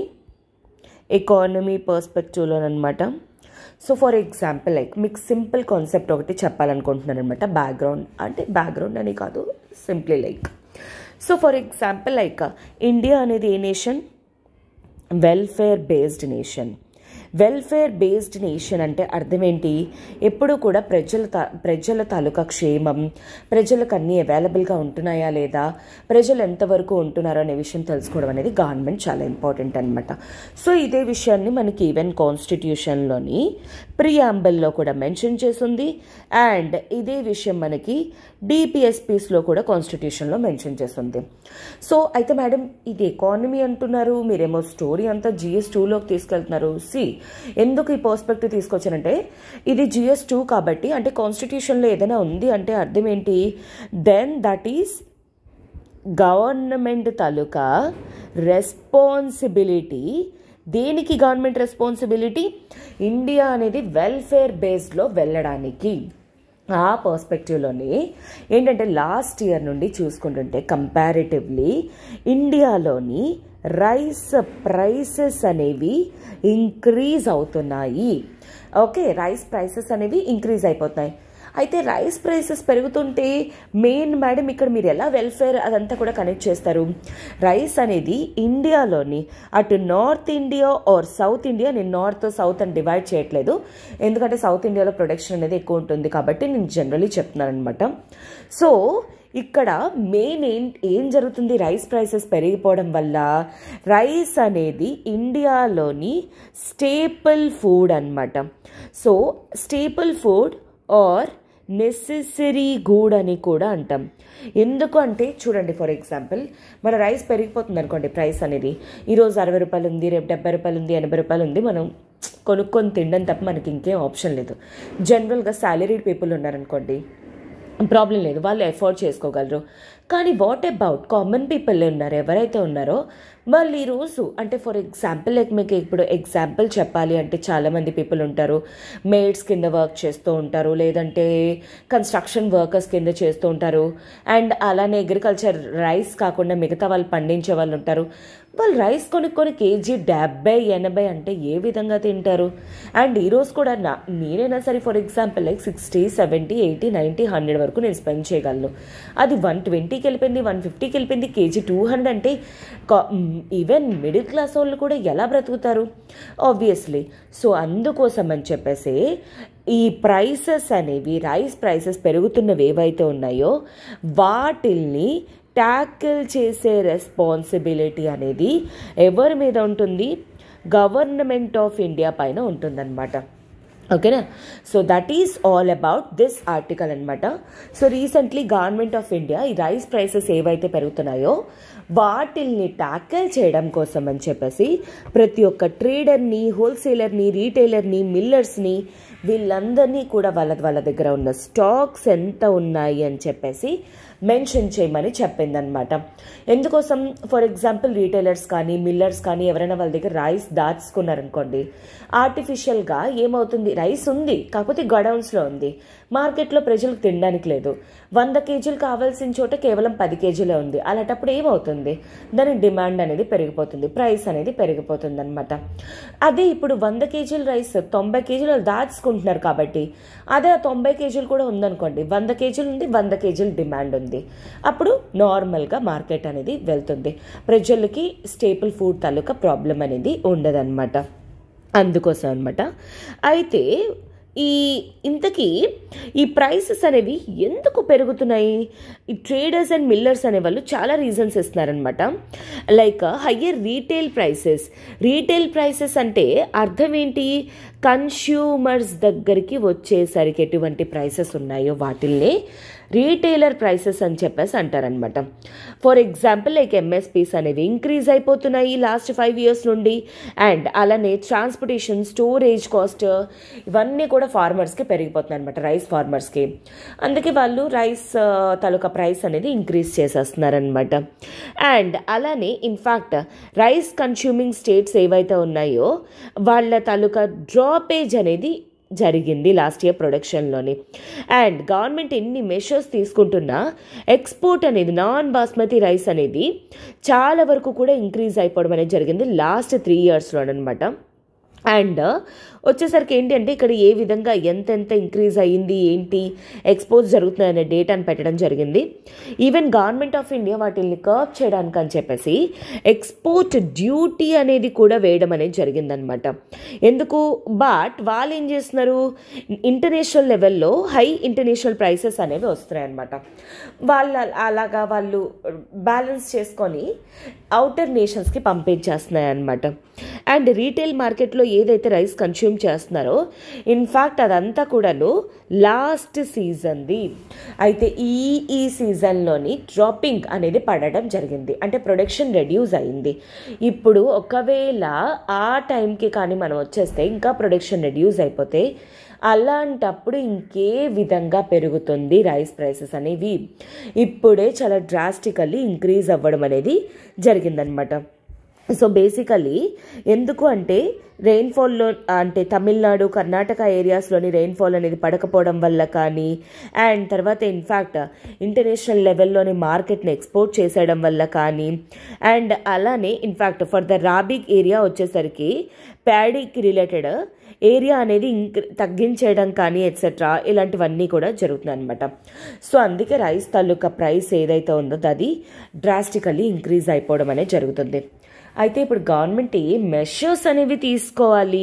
ఎకానమీ పర్స్పెక్టివ్లో అనమాట సో ఫర్ ఎగ్జాంపుల్ లైక్ మీకు సింపుల్ కాన్సెప్ట్ ఒకటి చెప్పాలనుకుంటున్నాను అనమాట బ్యాక్గ్రౌండ్ అంటే బ్యాక్గ్రౌండ్ అని కాదు simply like so for example like India అనేది a nation welfare based nation welfare based nation అంటే అర్థం ఏంటి ఎప్పుడు కూడా ప్రజల తా ప్రజల తాలూకా క్షేమం ప్రజలకు అన్నీ అవైలబుల్గా ఉంటున్నాయా లేదా ప్రజలు ఎంతవరకు ఉంటున్నారో అనే విషయం తెలుసుకోవడం అనేది గవర్నమెంట్ చాలా ఇంపార్టెంట్ అనమాట సో ఇదే విషయాన్ని మనకి ఈవెన్ కాన్స్టిట్యూషన్లోని ప్రియాంబల్లో కూడా మెన్షన్ చేసింది అండ్ ఇదే విషయం మనకి డిపిఎస్పీస్లో కూడా కాన్స్టిట్యూషన్లో మెన్షన్ చేస్తుంది సో అయితే మేడం ఇది ఎకానమీ అంటున్నారు మీరేమో స్టోరీ అంతా జిఎస్ టూలోకి తీసుకెళ్తున్నారు సి ఎందుకు ఈ పర్స్పెక్టివ్ తీసుకొచ్చానంటే ఇది జిఎస్ టూ కాబట్టి అంటే కాన్స్టిట్యూషన్లో ఏదైనా ఉంది అంటే అర్థం ఏంటి దెన్ దట్ ఈస్ గవర్నమెంట్ తాలూకా రెస్పాన్సిబిలిటీ దేనికి గవర్నమెంట్ రెస్పాన్సిబిలిటీ ఇండియా అనేది వెల్ఫేర్ బేస్డ్లో వెళ్ళడానికి ఆ పర్స్పెక్టివ్లోనే ఏంటంటే లాస్ట్ ఇయర్ నుండి చూసుకుంటుంటే కంపారిటివ్లీ ఇండియాలోని రైస్ ప్రైసెస్ అనేవి ఇంక్రీజ్ అవుతున్నాయి ఓకే రైస్ ప్రైసెస్ అనేవి ఇంక్రీజ్ అయిపోతున్నాయి అయితే రైస్ ప్రైసెస్ పెరుగుతుంటే మెయిన్ మేడం ఇక్కడ మీరు ఎలా వెల్ఫేర్ అదంతా కూడా కనెక్ట్ చేస్తారు రైస్ అనేది ఇండియాలోని అటు North India or South India నేను నార్త్ సౌత్ అని డివైడ్ చేయట్లేదు ఎందుకంటే సౌత్ ఇండియాలో ప్రొడక్షన్ అనేది ఎక్కువ ఉంటుంది కాబట్టి నేను జనరలీ చెప్తున్నాను అనమాట సో ఇక్కడ మెయిన్ ఏం ఏం జరుగుతుంది రైస్ ప్రైసెస్ పెరిగిపోవడం వల్ల రైస్ అనేది ఇండియాలోని స్టేపుల్ ఫుడ్ అనమాట so staple food are necessary good అని కూడా అంటాం ఎందుకు అంటే చూడండి ఫర్ ఎగ్జాంపుల్ మన రైస్ పెరిగిపోతుంది అనుకోండి ప్రైస్ అనేది ఈరోజు అరవై రూపాయలు ఉంది రేపు డెబ్బై రూపాయలు ఉంది ఎనభై రూపాయలు ఉంది మనం కొనుక్కొని తినడం తప్ప మనకి ఇంకేం ఆప్షన్ లేదు జనరల్గా సాలరీడ్ పీపుల్ ఉన్నారనుకోండి ప్రాబ్లం లేదు వాళ్ళు ఎఫోర్డ్ చేసుకోగలరు కానీ వాట్ అబౌట్ కామన్ పీపుల్ ఉన్నారు ఎవరైతే ఉన్నారో వాళ్ళు ఈరోజు అంటే ఫర్ ఎగ్జాంపుల్ లైక్ మీకు ఇప్పుడు ఎగ్జాంపుల్ చెప్పాలి అంటే చాలామంది పీపుల్ ఉంటారు మేడ్స్ కింద వర్క్ చేస్తూ ఉంటారు లేదంటే కన్స్ట్రక్షన్ వర్కర్స్ కింద చేస్తూ ఉంటారు అండ్ అలానే అగ్రికల్చర్ రైస్ కాకుండా మిగతా వాళ్ళు పండించే వాళ్ళు ఉంటారు వాళ్ళు రైస్ కొనుక్కొని కేజీ డెబ్బై ఎనభై అంటే ఏ విధంగా తింటారు అండ్ ఈరోజు కూడా నా నేనైనా సరే for example like sixty seventy eighty ninety hundred వరకు నేను స్పెండ్ చేయగలను అది వన్ ట్వంటీకి వెళ్ళిపోయింది వన్ ఫిఫ్టీకి వెళ్ళిపోయింది కేజీ టూ హండ్రెడ్ అంటే ఈవెన్ మిడిల్ క్లాస్ వాళ్ళు కూడా ఎలా బ్రతుకుతారు ఆబ్వియస్లీ సో అందుకోసం అని చెప్పేసి ఈ ప్రైసెస్ అనేవి రైస్ ప్రైసెస్ పెరుగుతున్నవి ఏవైతే ఉన్నాయో వాటిల్ని ట్యాకిల్ చేసే రెస్పాన్సిబిలిటీ అనేది ఎవరి మీద ఉంటుంది గవర్నమెంట్ ఆఫ్ ఇండియా పైన ఉంటుందన్నమాట ఓకేనా so that is all about this article అనమాట so recently government of India ఈ రైస్ ప్రైసెస్ ఏవైతే పెరుగుతున్నాయో వాటిల్ని ట్యాకిల్ చేయడం కోసం అని చెప్పేసి ప్రతి ఒక్క ట్రేడర్ని హోల్సేలర్ని రీటైలర్ని మిల్లర్స్ని వీళ్ళందరినీ కూడా వాళ్ళ వాళ్ళ దగ్గర ఉన్న స్టాక్స్ ఎంత ఉన్నాయి అని చెప్పేసి మెన్షన్ చేయమని చెప్పిందనమాట ఎందుకోసం ఫర్ ఎగ్జాంపుల్ రీటైలర్స్ కానీ మిల్లర్స్ కానీ ఎవరైనా వాళ్ళ దగ్గర రైస్ దాచుకున్నారనుకోండి ఆర్టిఫిషియల్గా ఏమవుతుంది రైస్ ఉంది కాకపోతే గడౌన్స్లో ఉంది మార్కెట్లో ప్రజలకు తినడానికి లేదు వంద కేజీలు కావాల్సిన చోట కేవలం పది కేజీలే ఉంది అలాంటప్పుడు ఏమవుతుంది దాని డిమాండ్ అనేది పెరిగిపోతుంది ప్రైస్ అనేది పెరిగిపోతుంది అనమాట అదే ఇప్పుడు వంద కేజీల రైస్ తొంభై కేజీలు దాచుకుంటున్నారు కాబట్టి అదే తొంభై కేజీలు కూడా ఉందనుకోండి వంద కేజీలు ఉంది వంద కేజీలు డిమాండ్ ఉంది అప్పుడు నార్మల్గా మార్కెట్ అనేది వెళ్తుంది ప్రజలకి స్టేపుల్ ఫుడ్ తాలూకా ప్రాబ్లం అనేది ఉండదన్నమాట అందుకోసం అనమాట అయితే ఈ ఇంతకీ ఈ ప్రైసెస్ అనేవి ఎందుకు పెరుగుతున్నాయి ఈ ట్రేడర్స్ అండ్ మిల్లర్స్ అనే వాళ్ళు చాలా రీజన్స్ ఇస్తున్నారనమాట like higher retail prices retail prices అంటే అర్థం ఏంటి కన్స్యూమర్స్ దగ్గరికి వచ్చేసరికి ఎటువంటి ప్రైసెస్ ఉన్నాయో వాటిల్ని రీటైలర్ ప్రైసెస్ అని చెప్పేసి అంటారనమాట ఫర్ ఎగ్జాంపుల్ లైక్ ఎంఎస్పీస్ అనేవి ఇంక్రీజ్ అయిపోతున్నాయి లాస్ట్ ఫైవ్ ఇయర్స్ నుండి అండ్ అలానే ట్రాన్స్పోర్టేషన్ స్టోరేజ్ కాస్ట్ ఇవన్నీ కూడా ఫార్మర్స్కి పెరిగిపోతున్నాయి అనమాట రైస్ ఫార్మర్స్కి అందుకే వాళ్ళు రైస్ తాలూకా ప్రైస్ అనేది ఇంక్రీజ్ చేసేస్తున్నారనమాట అండ్ అలానే ఇన్ఫ్యాక్ట్ రైస్ కన్స్యూమింగ్ స్టేట్స్ ఏవైతే ఉన్నాయో వాళ్ళ తాలూకా డ్రాపేజ్ అనేది జరిగింది లాస్ట్ ఇయర్ ప్రొడక్షన్లోని అండ్ గవర్నమెంట్ ఎన్ని మెషర్స్ తీసుకుంటున్నా ఎక్స్పోర్ట్ అనేది నాన్ బాస్మతి రైస్ అనేది చాలా వరకు కూడా ఇంక్రీజ్ అయిపోవడం అనేది జరిగింది లాస్ట్ త్రీ ఇయర్స్లో అనమాట అండ్ వచ్చేసరికి ఏంటి అంటే ఇక్కడ ఏ విధంగా ఎంతెంత ఇంక్రీజ్ అయ్యింది ఏంటి ఎక్స్పోజ్ జరుగుతున్నాయి అనే డేటాను పెట్టడం జరిగింది ఈవెన్ గవర్నమెంట్ ఆఫ్ ఇండియా వాటిని కర్వ్ చేయడానికి అని చెప్పేసి ఎక్స్పోర్ట్ డ్యూటీ అనేది కూడా వేయడం అనేది జరిగిందనమాట ఎందుకు బట్ వాళ్ళు ఏం చేస్తున్నారు ఇంటర్నేషనల్ లెవెల్లో హై ఇంటర్నేషనల్ ప్రైసెస్ అనేవి వస్తున్నాయి అనమాట వాళ్ళ అలాగా వాళ్ళు బ్యాలెన్స్ చేసుకొని అవుటర్ నేషన్స్కి పంపించేస్తున్నాయి అనమాట అండ్ రీటైల్ మార్కెట్లో ఏదైతే రైస్ కన్స్యూమ్ చేస్తున్నారో ఇన్ఫ్యాక్ట్ అదంతా కూడాను లాస్ట్ సీజన్ది అయితే ఈ ఈ సీజన్లోని డ్రాపింగ్ అనేది పడడం జరిగింది అంటే ప్రొడక్షన్ రెడ్యూస్ అయింది ఇప్పుడు ఒకవేళ ఆ టైంకి కానీ మనం వచ్చేస్తే ఇంకా ప్రొడక్షన్ రెడ్యూస్ అయిపోతే అలాంటప్పుడు ఇంకే విధంగా పెరుగుతుంది రైస్ ప్రైసెస్ అనేవి ఇప్పుడే చాలా డ్రాస్టికల్లీ ఇంక్రీజ్ అవ్వడం అనేది జరిగిందనమాట సో బేసికలీ ఎందుకు అంటే రెయిన్ఫాల్లో అంటే తమిళనాడు కర్ణాటక ఏరియాస్లోని రెయిన్ఫాల్ అనేది పడకపోవడం వల్ల కానీ అండ్ తర్వాత ఇన్ఫ్యాక్ట్ ఇంటర్నేషనల్ లెవెల్లోని మార్కెట్ని ఎక్స్పోర్ట్ చేసేయడం వల్ల కానీ అండ్ అలానే ఇన్ఫ్యాక్ట్ ఫర్ ద రాబిక్ ఏరియా వచ్చేసరికి ప్యాడీకి రిలేటెడ్ ఏరియా అనేది ఇంక్ తగ్గించేయడం కానీ ఎట్సెట్రా ఇలాంటివన్నీ కూడా జరుగుతున్నాయి అనమాట సో అందుకే రైస్ తాలూకా ప్రైస్ ఏదైతే ఉందో అది డ్రాస్టికల్లీ ఇంక్రీజ్ అయిపోవడం అనేది జరుగుతుంది అయితే ఇప్పుడు గవర్నమెంట్ ఏ మెషర్స్ అనేవి తీసుకోవాలి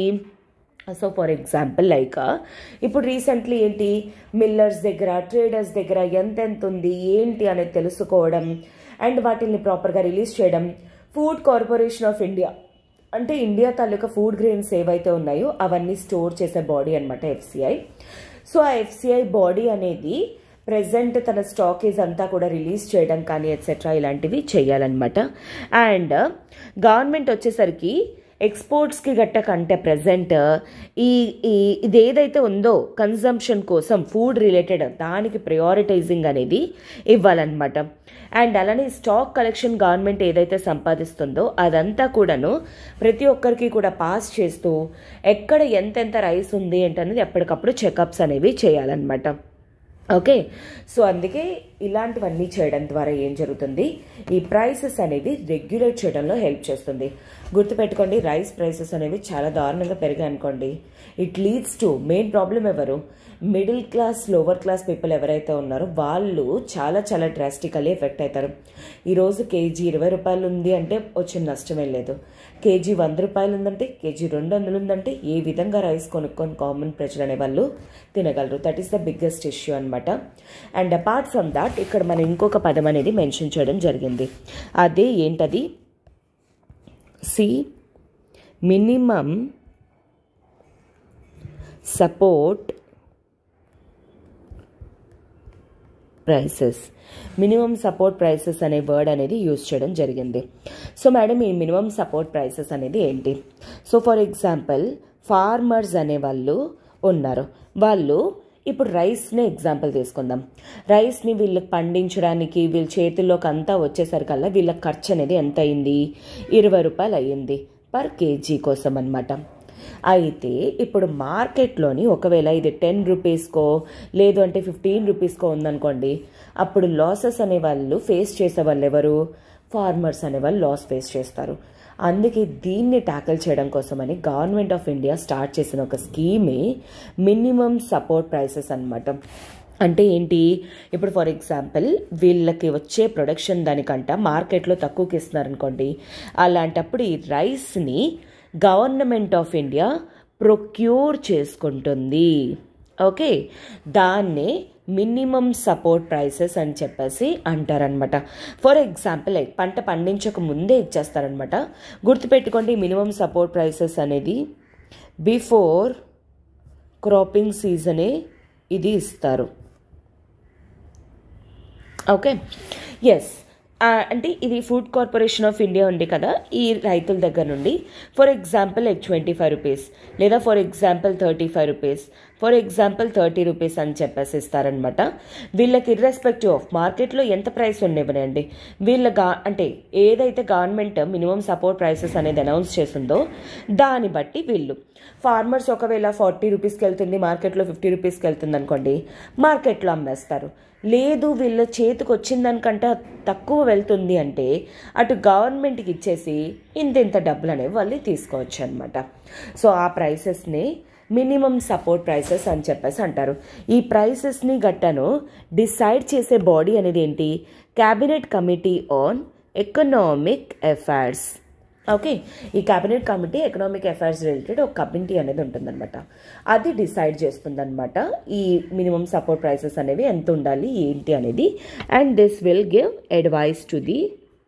సో ఫర్ ఎగ్జాంపుల్ లైక్ ఇప్పుడు రీసెంట్లీ ఏంటి మిల్లర్స్ దగ్గర ట్రేడర్స్ దగ్గర ఎంత ఎంత ఉంది ఏంటి అనేది తెలుసుకోవడం అండ్ వాటిని ప్రాపర్గా రిలీజ్ చేయడం ఫుడ్ కార్పొరేషన్ ఆఫ్ ఇండియా అంటే ఇండియా తాలూకా ఫుడ్ గ్రెయిన్స్ ఏవైతే ఉన్నాయో అవన్నీ స్టోర్ చేసే బాడీ అనమాట ఎఫ్సిఐ సో ఆ ఎఫ్సిఐ బాడీ అనేది ప్రజెంట్ తన స్టాకేజ్ అంతా కూడా రిలీజ్ చేయడం కానీ ఎట్సెట్రా ఇలాంటివి చేయాలన్నమాట అండ్ గవర్నమెంట్ వచ్చేసరికి ఎక్స్పోర్ట్స్కి గట్ట కంటే ప్రజెంట్ ఈ ఈ ఇది ఏదైతే ఉందో కన్జంప్షన్ కోసం ఫుడ్ రిలేటెడ్ దానికి ప్రయారిటైజింగ్ అనేది ఇవ్వాలన్నమాట అండ్ అలానే స్టాక్ కలెక్షన్ గవర్నమెంట్ ఏదైతే సంపాదిస్తుందో అదంతా కూడాను ప్రతి ఒక్కరికి కూడా పాస్ చేస్తూ ఎక్కడ ఎంతెంత రైస్ ఉంది ఏంటనేది ఎప్పటికప్పుడు చెకప్స్ అనేవి చేయాలన్నమాట ఓకే సో అందుకే ఇలాంటివన్నీ చేయడం ద్వారా ఏం జరుగుతుంది ఈ ప్రైసెస్ అనేవి రెగ్యులేట్ చేయడంలో హెల్ప్ చేస్తుంది గుర్తుపెట్టుకోండి రైస్ ప్రైసెస్ అనేవి చాలా దారుణంగా పెరిగాయి అనుకోండి it leads to main problem ఎవరు middle class lower class people ఎవరైతే ఉన్నారో వాళ్ళు చాలా చాలా డ్రాస్టికల్లీ ఎఫెక్ట్ అవుతారు ఈరోజు కేజీ ఇరవై రూపాయలు ఉంది అంటే వచ్చిన నష్టమే లేదు కేజీ వంద రూపాయలు ఉందంటే కేజీ రెండు వందలు ఉందంటే ఏ విధంగా రైస్ కొనుక్కొని కామన్ ప్రజలు అనే వాళ్ళు తినగలరు that is the biggest issue అనమాట అండ్ అపార్ట్ ఫ్రమ్ దాట్ ఇక్కడ మనం ఇంకొక పదం అనేది మెన్షన్ చేయడం జరిగింది అదే ఏంటది సి minimum support prices minimum support prices అనే వర్డ్ అనేది యూజ్ చేయడం జరిగింది సో మేడం ఈ మినిమం సపోర్ట్ ప్రైసెస్ అనేది ఏంటి సో ఫర్ ఎగ్జాంపుల్ ఫార్మర్స్ అనే వాళ్ళు ఉన్నారు వాళ్ళు ఇప్పుడు రైస్ని ఎగ్జాంపుల్ తీసుకుందాం రైస్ని వీళ్ళకి పండించడానికి వీళ్ళ చేతుల్లోకి అంతా వచ్చేసరికల్లా వీళ్ళ ఖర్చు అనేది ఎంత అయింది ఇరవై రూపాయలు అయ్యింది పర్ కేజీ కోసం అనమాట అయితే ఇప్పుడు మార్కెట్లోని ఒకవేళ ఇది టెన్ రూపీస్కో లేదు అంటే ఫిఫ్టీన్ రూపీస్కో ఉందనుకోండి అప్పుడు లాసెస్ అనే వాళ్ళు ఫేస్ చేసే వాళ్ళు ఎవరు ఫార్మర్స్ అనే వాళ్ళు లాస్ ఫేస్ చేస్తారు అందుకే దీన్ని ట్యాకిల్ చేయడం కోసమని గవర్నమెంట్ ఆఫ్ ఇండియా స్టార్ట్ చేసిన ఒక స్కీమే మినిమం సపోర్ట్ ప్రైసెస్ అనమాట అంటే ఏంటి ఇప్పుడు ఫర్ ఎగ్జాంపుల్ వీళ్ళకి వచ్చే ప్రొడక్షన్ దానికంట మార్కెట్లో తక్కువకి ఇస్తున్నారనుకోండి అలాంటప్పుడు ఈ రైస్ని గవర్నమెంట్ ఆఫ్ ఇండియా ప్రొక్యూర్ చేసుకుంటుంది ఓకే దాన్నే మినిమం సపోర్ట్ ప్రైసెస్ అని చెప్పేసి అంటారనమాట ఫర్ ఎగ్జాంపుల్ లైక్ పంట పండించక ముందే ఇచ్చేస్తారనమాట గుర్తుపెట్టుకోండి మినిమం సపోర్ట్ ప్రైసెస్ అనేది బిఫోర్ క్రాపింగ్ సీజనే ఇది ఇస్తారు ఓకే ఎస్ అంటే ఇది ఫుడ్ కార్పొరేషన్ ఆఫ్ ఇండియా ఉంది కదా ఈ రైతుల దగ్గర నుండి for example like twenty five rupees లేదా for example thirty five rupees for example thirty rupees అని చెప్పేసి ఇస్తారనమాట వీళ్ళకి ఇర్రెస్పెక్టివ్ ఆఫ్ మార్కెట్లో ఎంత ప్రైస్ ఉండేవనండి వీళ్ళ గా అంటే ఏదైతే గవర్నమెంట్ మినిమం సపోర్ట్ ప్రైసెస్ అనేది అనౌన్స్ చేసిందో దాన్ని బట్టి వీళ్ళు ఫార్మర్స్ ఒకవేళ ఫార్టీ రూపీస్కి వెళ్తుంది మార్కెట్లో ఫిఫ్టీ రూపీస్కి వెళ్తుంది అనుకోండి మార్కెట్లో అమ్మేస్తారు లేదు వీళ్ళ చేతికి వచ్చిన దానికంటే తక్కువ వెళ్తుంది అంటే అటు గవర్నమెంట్కి ఇచ్చేసి ఇంత ఇంత డబ్బులు అనేవి వాళ్ళు తీసుకోవచ్చు అనమాట సో ఆ ప్రైసెస్ని మినిమం సపోర్ట్ ప్రైసెస్ అని చెప్పేసి అంటారు ఈ ప్రైసెస్ని గట్టను డిసైడ్ చేసే బాడీ అనేది ఏంటి cabinet committee on economic affairs okay ఈ cabinet committee economic affairs related ఒక కమిటీ అనేది ఉంటుందన్నమాట అది డిసైడ్ చేస్తుందన్నమాట ఈ మినిమం సపోర్ట్ ప్రైసెస్ అనేవి ఎంత ఉండాలి ఏంటి అనేది and this will give advice to the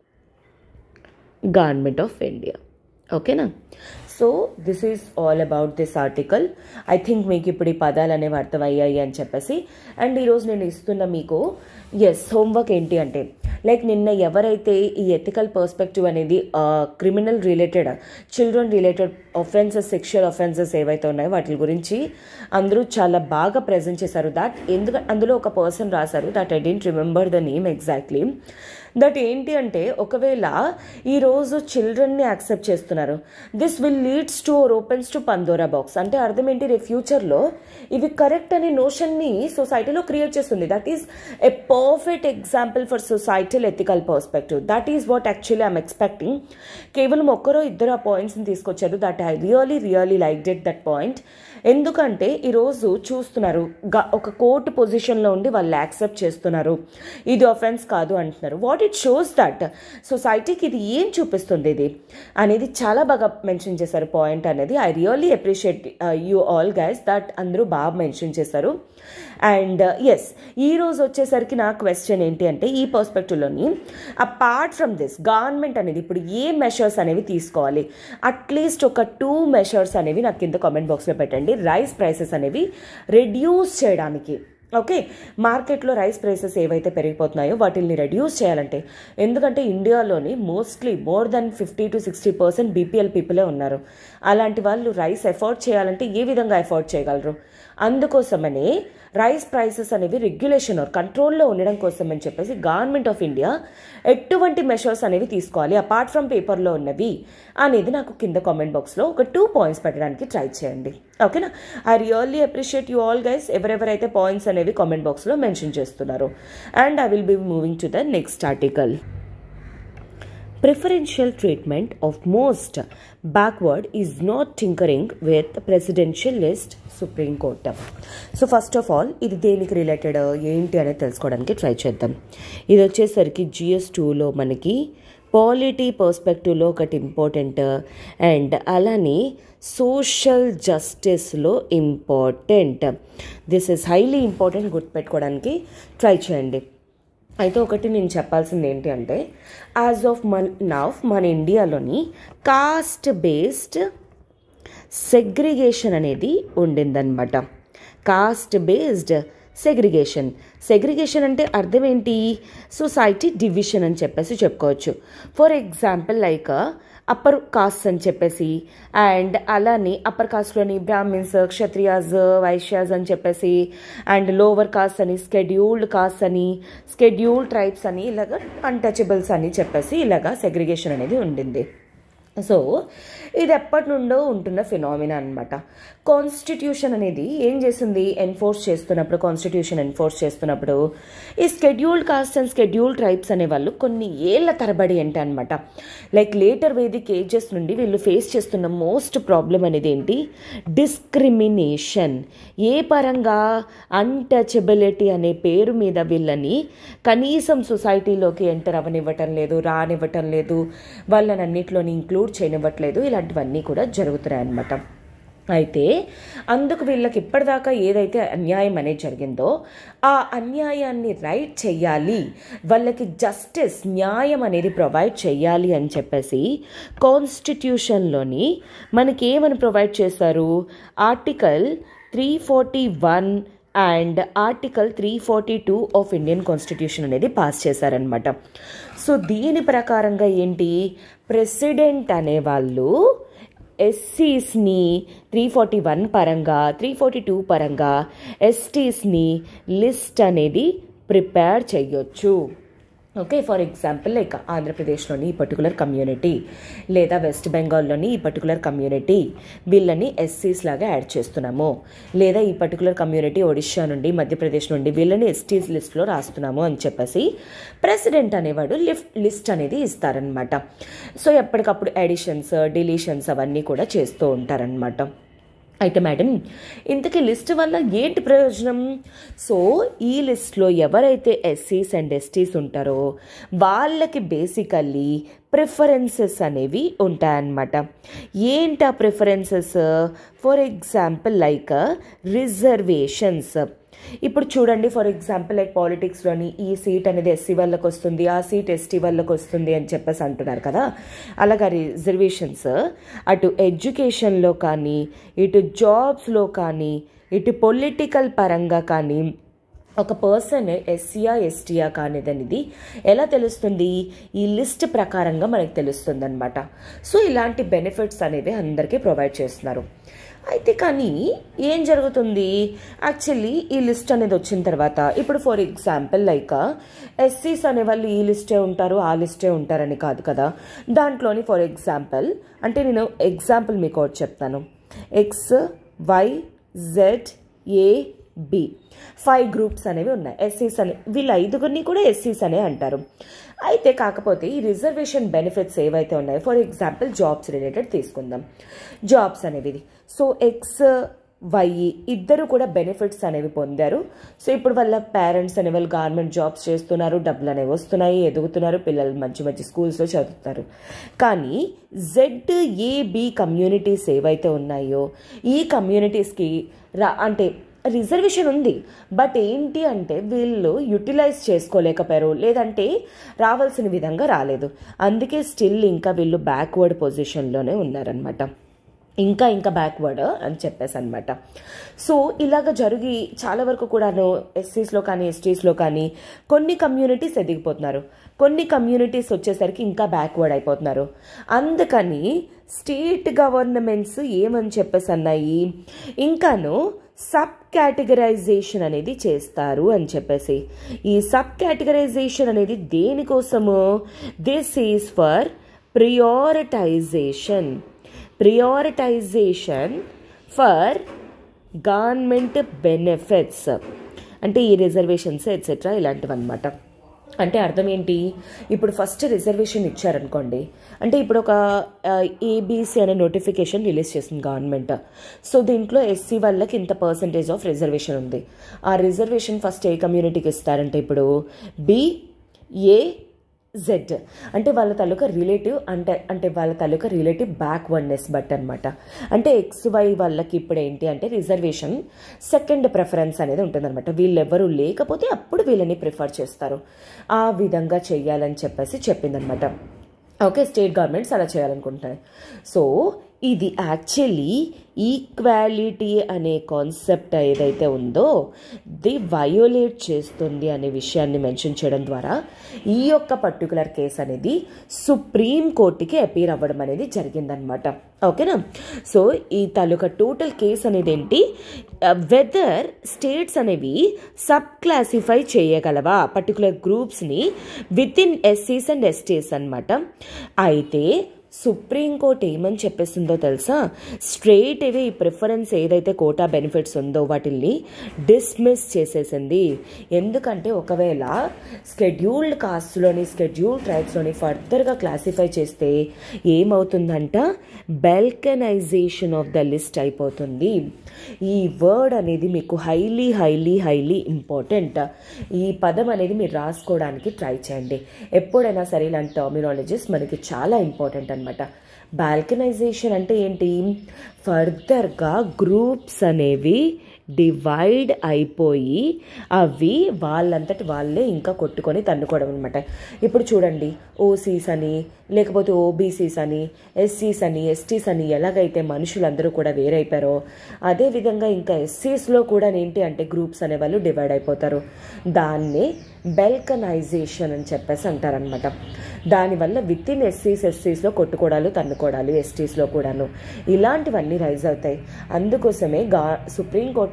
government of India ఓకేనా so this is all about this article I think మీకు ఇప్పుడు ఈ పదాలు అనేవి అర్థమయ్యాయి అని చెప్పేసి అండ్ ఈరోజు నేను ఇస్తున్న మీకు ఎస్ హోంవర్క్ ఏంటి అంటే లైక్ నిన్న ఎవరైతే ఈ ఎథికల్ పర్స్పెక్టివ్ అనేది criminal related children related offences sexual offences ఏవైతే ఉన్నాయో వాటి గురించి అందరూ చాలా బాగా ప్రజెంట్ చేశారు దట్ ఎందుకంటే అందులో ఒక పర్సన్ రాశారు that I don't remember the name exactly that ఏంటి అంటే ఒకవేళ ఈరోజు చిల్డ్రన్ని యాక్సెప్ట్ చేస్తున్నారు this will leads to or opens to Pandora box అంటే అర్థం ఏంటి రేపు ఫ్యూచర్లో ఇవి కరెక్ట్ అనే నోషన్ని సొసైటీలో క్రియేట్ చేస్తుంది that is a perfect example for societal ethical perspective that is what actually I'm expecting కేవలం ఒక్కరో ఇద్దరు ఆ పాయింట్స్ని తీసుకొచ్చారు that I really really like that that point ఎందుకంటే ఈరోజు చూస్తున్నారు ఒక కోర్టు పొజిషన్లో ఉండి వాళ్ళు యాక్సెప్ట్ చేస్తున్నారు ఇది ఒఫెన్స్ కాదు అంటున్నారు వాట్ ఇట్ షోస్ దట్ సొసైటీకి ఇది ఏం చూపిస్తుంది ఇది అనేది చాలా బాగా మెన్షన్ చేశారు పాయింట్ అనేది I really appreciate you all guys that అందరూ బాగా మెన్షన్ చేశారు అండ్ ఎస్ ఈ రోజు వచ్చేసరికి నా క్వశ్చన్ ఏంటి అంటే ఈ పర్స్పెక్టివ్లోని అపార్ట్ ఫ్రమ్ దిస్ గవర్నమెంట్ అనేది ఇప్పుడు ఏ మెషర్స్ అనేవి తీసుకోవాలి అట్లీస్ట్ ఒక టూ మెషర్స్ అనేవి నాకు కింద కామెంట్ బాక్స్లో పెట్టండి రైస్ ప్రైసెస్ అనేవి రెడ్యూస్ చేయడానికి ఓకే మార్కెట్లో రైస్ ప్రైసెస్ ఏవైతే పెరిగిపోతున్నాయో వాటిని రెడ్యూస్ చేయాలంటే ఎందుకంటే ఇండియాలోని mostly more than fifty to sixty percent BPL పీపులే ఉన్నారు అలాంటి వాళ్ళు రైస్ ఎఫోర్డ్ చేయాలంటే ఏ విధంగా ఎఫోర్డ్ చేయగలరు అందుకోసమనే రైస్ ప్రైసెస్ అనేవి రెగ్యులేషన్ ఆర్ కంట్రోల్లో ఉండడం కోసం అని చెప్పేసి గవర్నమెంట్ ఆఫ్ ఇండియా ఎటువంటి మెషర్స్ అనేవి తీసుకోవాలి అపార్ట్ ఫ్రమ్ పేపర్లో ఉన్నవి అనేది నాకు కింద కామెంట్ బాక్స్లో ఒక టూ పాయింట్స్ పెట్టడానికి ట్రై చేయండి ఓకేనా I really appreciate you all guys ఎవరెవరైతే పాయింట్స్ అనేవి కామెంట్ బాక్స్లో మెన్షన్ చేస్తున్నారు and I will be moving to the next article preferential treatment of most backward is not tinkering with presidential list supreme court so first of all ఇది దేనికి related ఏంటి అనేది తెలుసుకోవడానికి try చేద్దాం ఇది వచ్చేసరికి జిఎస్ టూలో మనకి పాలిటీ పర్స్పెక్టివ్లో ఒకటి ఇంపార్టెంట్ అండ్ అలానే సోషల్ జస్టిస్లో important this is highly important గుర్తుపెట్టుకోవడానికి ట్రై చేయండి అయితే ఒకటి నేను చెప్పాల్సింది ఏంటి అంటే యాజ్ ఆఫ్ మన నవ్ మన ఇండియాలోని కాస్ట్ బేస్డ్ సెగ్రిగేషన్ అనేది ఉండిందనమాట కాస్ట్ బేస్డ్ సెగ్రిగేషన్ సెగ్రిగేషన్ అంటే అర్థం ఏంటి సొసైటీ డివిజన్ అని చెప్పేసి చెప్పుకోవచ్చు for example like upper caste అని చెప్పేసి అండ్ అలానే అప్పర్ కాస్ట్లోని బ్రాహ్మిన్స్ క్షత్రియాస్ వైశ్యాస్ అని చెప్పేసి అండ్ లోవర్ కాస్ట్ అని స్కెడ్యూల్డ్ కాస్ట్ అని స్కెడ్యూల్డ్ ట్రైబ్స్ అని ఇలాగ అన్టచబుల్స్ అని చెప్పేసి ఇలాగ సెగ్రిగేషన్ అనేది ఉండింది సో ఇది ఎప్పటి నుండో ఉంటున్న ఫినామినా అనమాట కాన్స్టిట్యూషన్ అనేది ఏం చేసింది ఎన్ఫోర్స్ చేస్తున్నప్పుడు కాన్స్టిట్యూషన్ ఎన్ఫోర్స్ చేస్తున్నప్పుడు ఈ scheduled caste and scheduled tribes అనేవాళ్ళు కొన్ని ఏళ్ల తరబడి ఏంటి అనమాట లైక్ లేటర్ వేదిక్ ఏజెస్ నుండి వీళ్ళు ఫేస్ చేస్తున్న మోస్ట్ ప్రాబ్లం అనేది ఏంటి డిస్క్రిమినేషన్ ఏ పరంగా అన్టచబిలిటీ అనే పేరు మీద వీళ్ళని కనీసం సొసైటీలోకి ఎంటర్ అవ్వనివ్వటం లేదు రానివ్వటం లేదు వాళ్ళని అన్నింటిలోని ఇంక్లూడ్ చేయనివ్వట్లేదు ఇలాంటివన్నీ కూడా జరుగుతున్నాయి అన్నమాట అయితే అందుకు వీళ్ళకి ఇప్పటిదాకా ఏదైతే అన్యాయం అనేది జరిగిందో ఆ అన్యాయాన్ని రైట్ చెయ్యాలి వాళ్ళకి జస్టిస్ న్యాయం అనేది ప్రొవైడ్ చెయ్యాలి అని చెప్పేసి కాన్స్టిట్యూషన్లోని మనకి ఏమని ప్రొవైడ్ చేశారు article three forty one and article three forty two of Indian constitution అనేది పాస్ చేశారనమాట సో దీని ప్రకారంగా ఏంటి ప్రెసిడెంట్ అనేవాళ్ళు ఎస్సీస్ని త్రీ ఫార్టీ వన్ పరంగా త్రీ ఫార్టీ టూ పరంగా ఎస్టీస్ని లిస్ట్ అనేది ప్రిపేర్ చేయొచ్చు ఓకే ఫర్ ఎగ్జాంపుల్ లైక్ ఆంధ్రప్రదేశ్లోని ఈ పర్టికులర్ కమ్యూనిటీ లేదా వెస్ట్ బెంగాల్లోని ఈ పర్టికులర్ కమ్యూనిటీ వీళ్ళని ఎస్సీస్ లాగా యాడ్ చేస్తున్నాము లేదా ఈ పర్టికులర్ కమ్యూనిటీ ఒడిషా నుండి మధ్యప్రదేశ్ నుండి వీళ్ళని ఎస్టీస్ లిస్ట్లో రాస్తున్నాము అని చెప్పేసి ప్రెసిడెంట్ అనేవాడు లిఫ్ట్ లిస్ట్ అనేది ఇస్తారనమాట సో ఎప్పటికప్పుడు ఎడిషన్స్ డిలీషన్స్ అవన్నీ కూడా చేస్తూ ఉంటారనమాట అయితే మేడం ఇంతకీ లిస్ట్ వల్ల ఏంటి ప్రయోజనం సో ఈ లిస్ట్లో ఎవరైతే ఎస్సీస్ అండ్ ఎస్టీస్ ఉంటారో వాళ్ళకి బేసికల్లీ ప్రిఫరెన్సెస్ అనేవి ఉంటాయన్నమాట ఏంటి ఆ preferences for example like reservations ఇప్పుడు చూడండి ఫర్ ఎగ్జాంపుల్ లైక్ పాలిటిక్స్లోని ఈ సీట్ అనేది ఎస్సీ వాళ్ళకి వస్తుంది ఆ సీట్ ఎస్టీ వాళ్ళకి వస్తుంది అని చెప్పేసి అంటున్నారు కదా అలాగా రిజర్వేషన్స్ అటు ఎడ్యుకేషన్లో కానీ ఇటు జాబ్స్లో కానీ ఇటు పొలిటికల్ పరంగా కానీ ఒక పర్సన్ ఎస్సీయా ఎస్టీయా కానిదనేది ఎలా తెలుస్తుంది ఈ లిస్ట్ ప్రకారంగా మనకు తెలుస్తుంది అనమాట సో ఇలాంటి బెనిఫిట్స్ అనేవి అందరికీ ప్రొవైడ్ చేస్తున్నారు అయితే కానీ ఏం జరుగుతుంది యాక్చువల్లీ ఈ లిస్ట్ అనేది వచ్చిన తర్వాత ఇప్పుడు ఫర్ ఎగ్జాంపుల్ లైక్ ఎస్సీస్ అనే వాళ్ళు ఈ లిస్టే ఉంటారు ఆ లిస్టే ఉంటారని కాదు కదా దాంట్లోని ఫర్ ఎగ్జాంపుల్ అంటే నేను ఎగ్జాంపుల్ మీకు ఒకటి చెప్తాను X Y Z A B five groups అనేవి ఉన్నాయి ఎస్సీస్ అనే వీళ్ళ ఐదుగురిని కూడా ఎస్సీస్ అనే అంటారు అయితే కాకపోతే ఈ రిజర్వేషన్ బెనిఫిట్స్ ఏవైతే ఉన్నాయో ఫర్ ఎగ్జాంపుల్ జాబ్స్ రిలేటెడ్ తీసుకుందాం జాబ్స్ అనేవి సో ఎక్స్ వై ఇద్దరు కూడా బెనిఫిట్స్ అనేవి పొందారు సో ఇప్పుడు వాళ్ళ పేరెంట్స్ అనే వాళ్ళు గవర్నమెంట్ జాబ్స్ చేస్తున్నారు డబ్బులు అనేవి వస్తున్నాయి ఎదుగుతున్నారు పిల్లలు మంచి మంచి స్కూల్స్లో చదువుతారు కానీ జెడ్ ఏబి కమ్యూనిటీస్ ఏవైతే ఉన్నాయో ఈ కమ్యూనిటీస్కి రా అంటే రిజర్వేషన్ ఉంది బట్ ఏంటి అంటే వీళ్ళు యూటిలైజ్ చేసుకోలేకపోయారు లేదంటే రావాల్సిన విధంగా రాలేదు అందుకే స్టిల్ ఇంకా వీళ్ళు బ్యాక్వర్డ్ పొజిషన్లోనే ఉన్నారనమాట ఇంకా ఇంకా బ్యాక్వర్డ్ అని చెప్పేసి అనమాట సో ఇలాగ జరిగి చాలా వరకు కూడాను ఎస్సీస్లో కానీ ఎస్టీస్లో కానీ కొన్ని కమ్యూనిటీస్ ఎదిగిపోతున్నారు కొన్ని కమ్యూనిటీస్ వచ్చేసరికి ఇంకా బ్యాక్వర్డ్ అయిపోతున్నారు అందుకని స్టేట్ గవర్నమెంట్స్ ఏమని చెప్పేసి అన్నాయి ఇంకాను సబ్ కేటగరైజేషన్ అనేది చేస్తారు అని చెప్పేసి ఈ సబ్ కేటగరైజేషన్ అనేది దేనికోసము this is for prioritisation prioritisation for government benefits అంటే ఈ రిజర్వేషన్స్ ఎట్సెట్రా ఇలాంటివి అనమాట అంటే అర్థం ఏంటి ఇప్పుడు ఫస్ట్ రిజర్వేషన్ ఇచ్చారనుకోండి అంటే ఇప్పుడు ఒక ఏబీసీ అనే నోటిఫికేషన్ రిలీజ్ చేసింది గవర్నమెంట్ సో దీంట్లో ఎస్సీ వాళ్ళకి ఇంత పర్సంటేజ్ ఆఫ్ రిజర్వేషన్ ఉంది ఆ రిజర్వేషన్ ఫస్ట్ ఏ కమ్యూనిటీకి ఇస్తారంటే ఇప్పుడు బి ఏ జెడ్ అంటే వాళ్ళ తాలూకా రిలేటివ్ అంటే అంటే వాళ్ళ తాలూకా రిలేటివ్ బ్యాక్ వన్నెస్ బట్ అనమాట అంటే ఎక్స్ వై వాళ్ళకి ఇప్పుడు ఏంటి అంటే రిజర్వేషన్ సెకండ్ ప్రిఫరెన్స్ అనేది ఉంటుందన్నమాట వీళ్ళెవ్వరూ లేకపోతే అప్పుడు వీళ్ళని ప్రిఫర్ చేస్తారు ఆ విధంగా చెయ్యాలని చెప్పేసి చెప్పిందనమాట ఓకే స్టేట్ గవర్నమెంట్స్ అలా చేయాలనుకుంటున్నాయి సో ఇది యాక్చువల్లీ ఈక్వాలిటీ అనే కాన్సెప్ట్ ఏదైతే ఉందో ది వయోలేట్ చేస్తుంది అనే విషయాన్ని మెన్షన్ చేయడం ద్వారా ఈ యొక్క పర్టికులర్ కేసు అనేది సుప్రీం కోర్టుకి అపీర్ అవ్వడం అనేది జరిగిందనమాట ఓకేనా సో ఈ తాలూకా టోటల్ కేసు అనేది ఏంటి వెదర్ స్టేట్స్ అనేవి సబ్ క్లాసిఫై చేయగలవా పర్టికులర్ గ్రూప్స్ని విత్ ఇన్ ఎస్సీస్ అండ్ ఎస్టీస్ అనమాట అయితే సుప్రీంకోర్టు ఏమని చెప్పేసిందో తెలుసా స్ట్రేట్ అవే ఈ ప్రిఫరెన్స్ ఏదైతే కోటా బెనిఫిట్స్ ఉందో వాటిల్ని డిస్మిస్ చేసేసింది ఎందుకంటే ఒకవేళ స్కెడ్యూల్డ్ కాస్ట్లోని స్కెడ్యూల్డ్ ట్రైబ్స్లోని ఫర్దర్గా క్లాసిఫై చేస్తే ఏమవుతుందంట బెల్కనైజేషన్ ఆఫ్ ద లిస్ట్ అయిపోతుంది ఈ వర్డ్ అనేది మీకు హైలీ హైలీ హైలీ ఇంపార్టెంట్ ఈ పదం అనేది మీరు రాసుకోవడానికి ట్రై చేయండి ఎప్పుడైనా సరే ఇలాంటి టర్మినాలజీస్ మనకి చాలా ఇంపార్టెంట్ అనమాట బాల్కనైజేషన్ అంటే ఏంటి ఫర్దర్గా గ్రూప్స్ అనేవి డివైడ్ అయిపోయి అవి వాళ్ళంతటి వాళ్ళే ఇంకా కొట్టుకొని తన్నుకోవడం అనమాట ఇప్పుడు చూడండి ఓసీస్ అని లేకపోతే ఓబీసీస్ అని ఎస్సీస్ అని ఎస్టీస్ అని ఎలాగైతే మనుషులందరూ కూడా వేరైపోయారో అదేవిధంగా ఇంకా ఎస్సీస్లో కూడా ఏంటి అంటే గ్రూప్స్ అనేవాళ్ళు డివైడ్ అయిపోతారు దాన్నే బెల్కనైజేషన్ అని చెప్పేసి అంటారనమాట దానివల్ల విత్ ఇన్ ఎస్సీస్ ఎస్సీస్లో కొట్టుకోవడాలు తన్నుకోవడాలు ఎస్టీస్లో కూడాను ఇలాంటివన్నీ రైజ్ అవుతాయి అందుకోసమే గా సుప్రీంకోర్ట్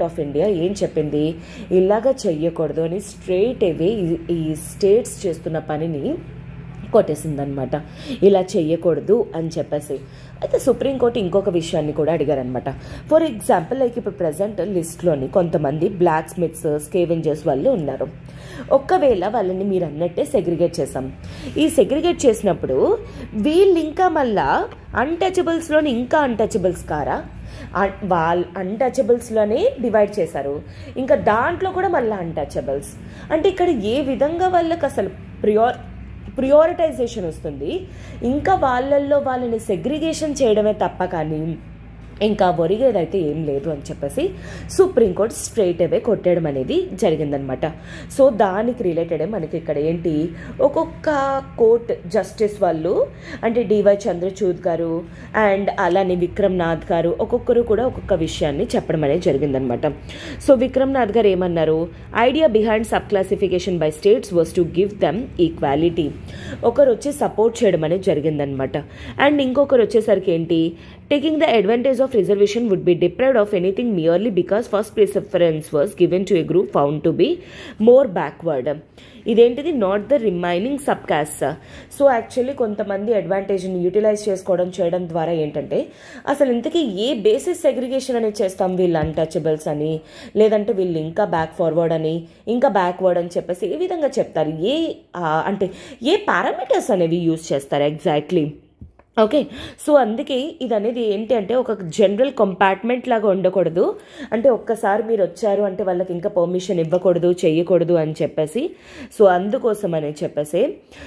ఆఫ్ ఇండియా ఏం చెప్పింది ఇలాగా చెయ్యకూడదు అని స్ట్రైట్ అవే ఈ స్టేట్స్ చేస్తున్న పనిని కొట్టేసిందనమాట ఇలా చెయ్యకూడదు అని చెప్పేసి అయితే సుప్రీంకోర్టు ఇంకొక విషయాన్ని కూడా అడిగారనమాట ఫర్ ఎగ్జాంపుల్ లైక్ ఇప్పుడు ప్రజెంట్ లిస్ట్లోని కొంతమంది బ్లాక్ స్మిత్స్ స్కేవెంజర్స్ వాళ్ళు ఉన్నారు ఒక్కవేళ వాళ్ళని మీరు అన్నట్టే సెగ్రిగేట్ చేసాం ఈ సెగ్రిగేట్ చేసినప్పుడు వీళ్ళు ఇంకా మళ్ళా అన్టచబుల్స్లోని ఇంకా అన్టచబుల్స్ కారా వాళ్ళ అన్టచబుల్స్లోనే డివైడ్ చేశారు ఇంకా దాంట్లో కూడా మళ్ళీ అన్టచబుల్స్ అంటే ఇక్కడ ఏ విధంగా వాళ్ళకి అసలు ప్రియోర్ ప్రియారిటైజేషన్ వస్తుంది ఇంకా వాళ్ళల్లో వాళ్ళని సెగ్రిగేషన్ చేయడమే తప్ప కానీ ఇంకా ఒరిగేదైతే ఏం లేదు అని చెప్పేసి సుప్రీంకోర్టు స్ట్రైట్ అవే కొట్టేయడం అనేది జరిగిందనమాట సో దానికి రిలేటెడ్ మనకి ఇక్కడ ఏంటి ఒక్కొక్క కోర్ట్ జస్టిస్ వాళ్ళు అంటే డివై చంద్రచూడ్ గారు అండ్ అలానే విక్రమ్ నాథ్ గారు ఒక్కొక్కరు కూడా ఒక్కొక్క విషయాన్ని చెప్పడం అనేది జరిగిందనమాట సో విక్రమ్ నాథ్ గారు ఏమన్నారు idea behind sub classification by states was to give them equality ఒకరు వచ్చి సపోర్ట్ చేయడం అనేది జరిగిందనమాట అండ్ ఇంకొకరు వచ్చేసరికి ఏంటి taking the advantage of reservation would be deprived of anything merely because first preference was given to a group found to be more backward ఇదేంటిది not the remaining sub caste so actually కొంతమంది అడ్వాంటేజ్ని utilise చేసుకోవడం చేయడం ద్వారా ఏంటంటే అసలు ఇంతకీ ఏ basis segregation అనేది చేస్తాం వీళ్ళు అన్టచబుల్స్ అని లేదంటే వీళ్ళు ఇంకా బ్యాక్ ఫార్వర్డ్ అని ఇంకా బ్యాక్వర్డ్ అని చెప్పేసి ఏ విధంగా చెప్తారు ఏ అంటే ఏ పారామీటర్స్ అనేవి యూజ్ చేస్తారు ఎగ్జాక్ట్లీ ఓకే సో అందుకే ఇది అనేది ఏంటి అంటే ఒక జనరల్ కంపార్ట్మెంట్ లాగా ఉండకూడదు అంటే ఒక్కసారి మీరు వచ్చారు అంటే వాళ్ళకి ఇంకా పర్మిషన్ ఇవ్వకూడదు చేయకూడదు అని చెప్పేసి సో అందుకోసం అని చెప్పేసి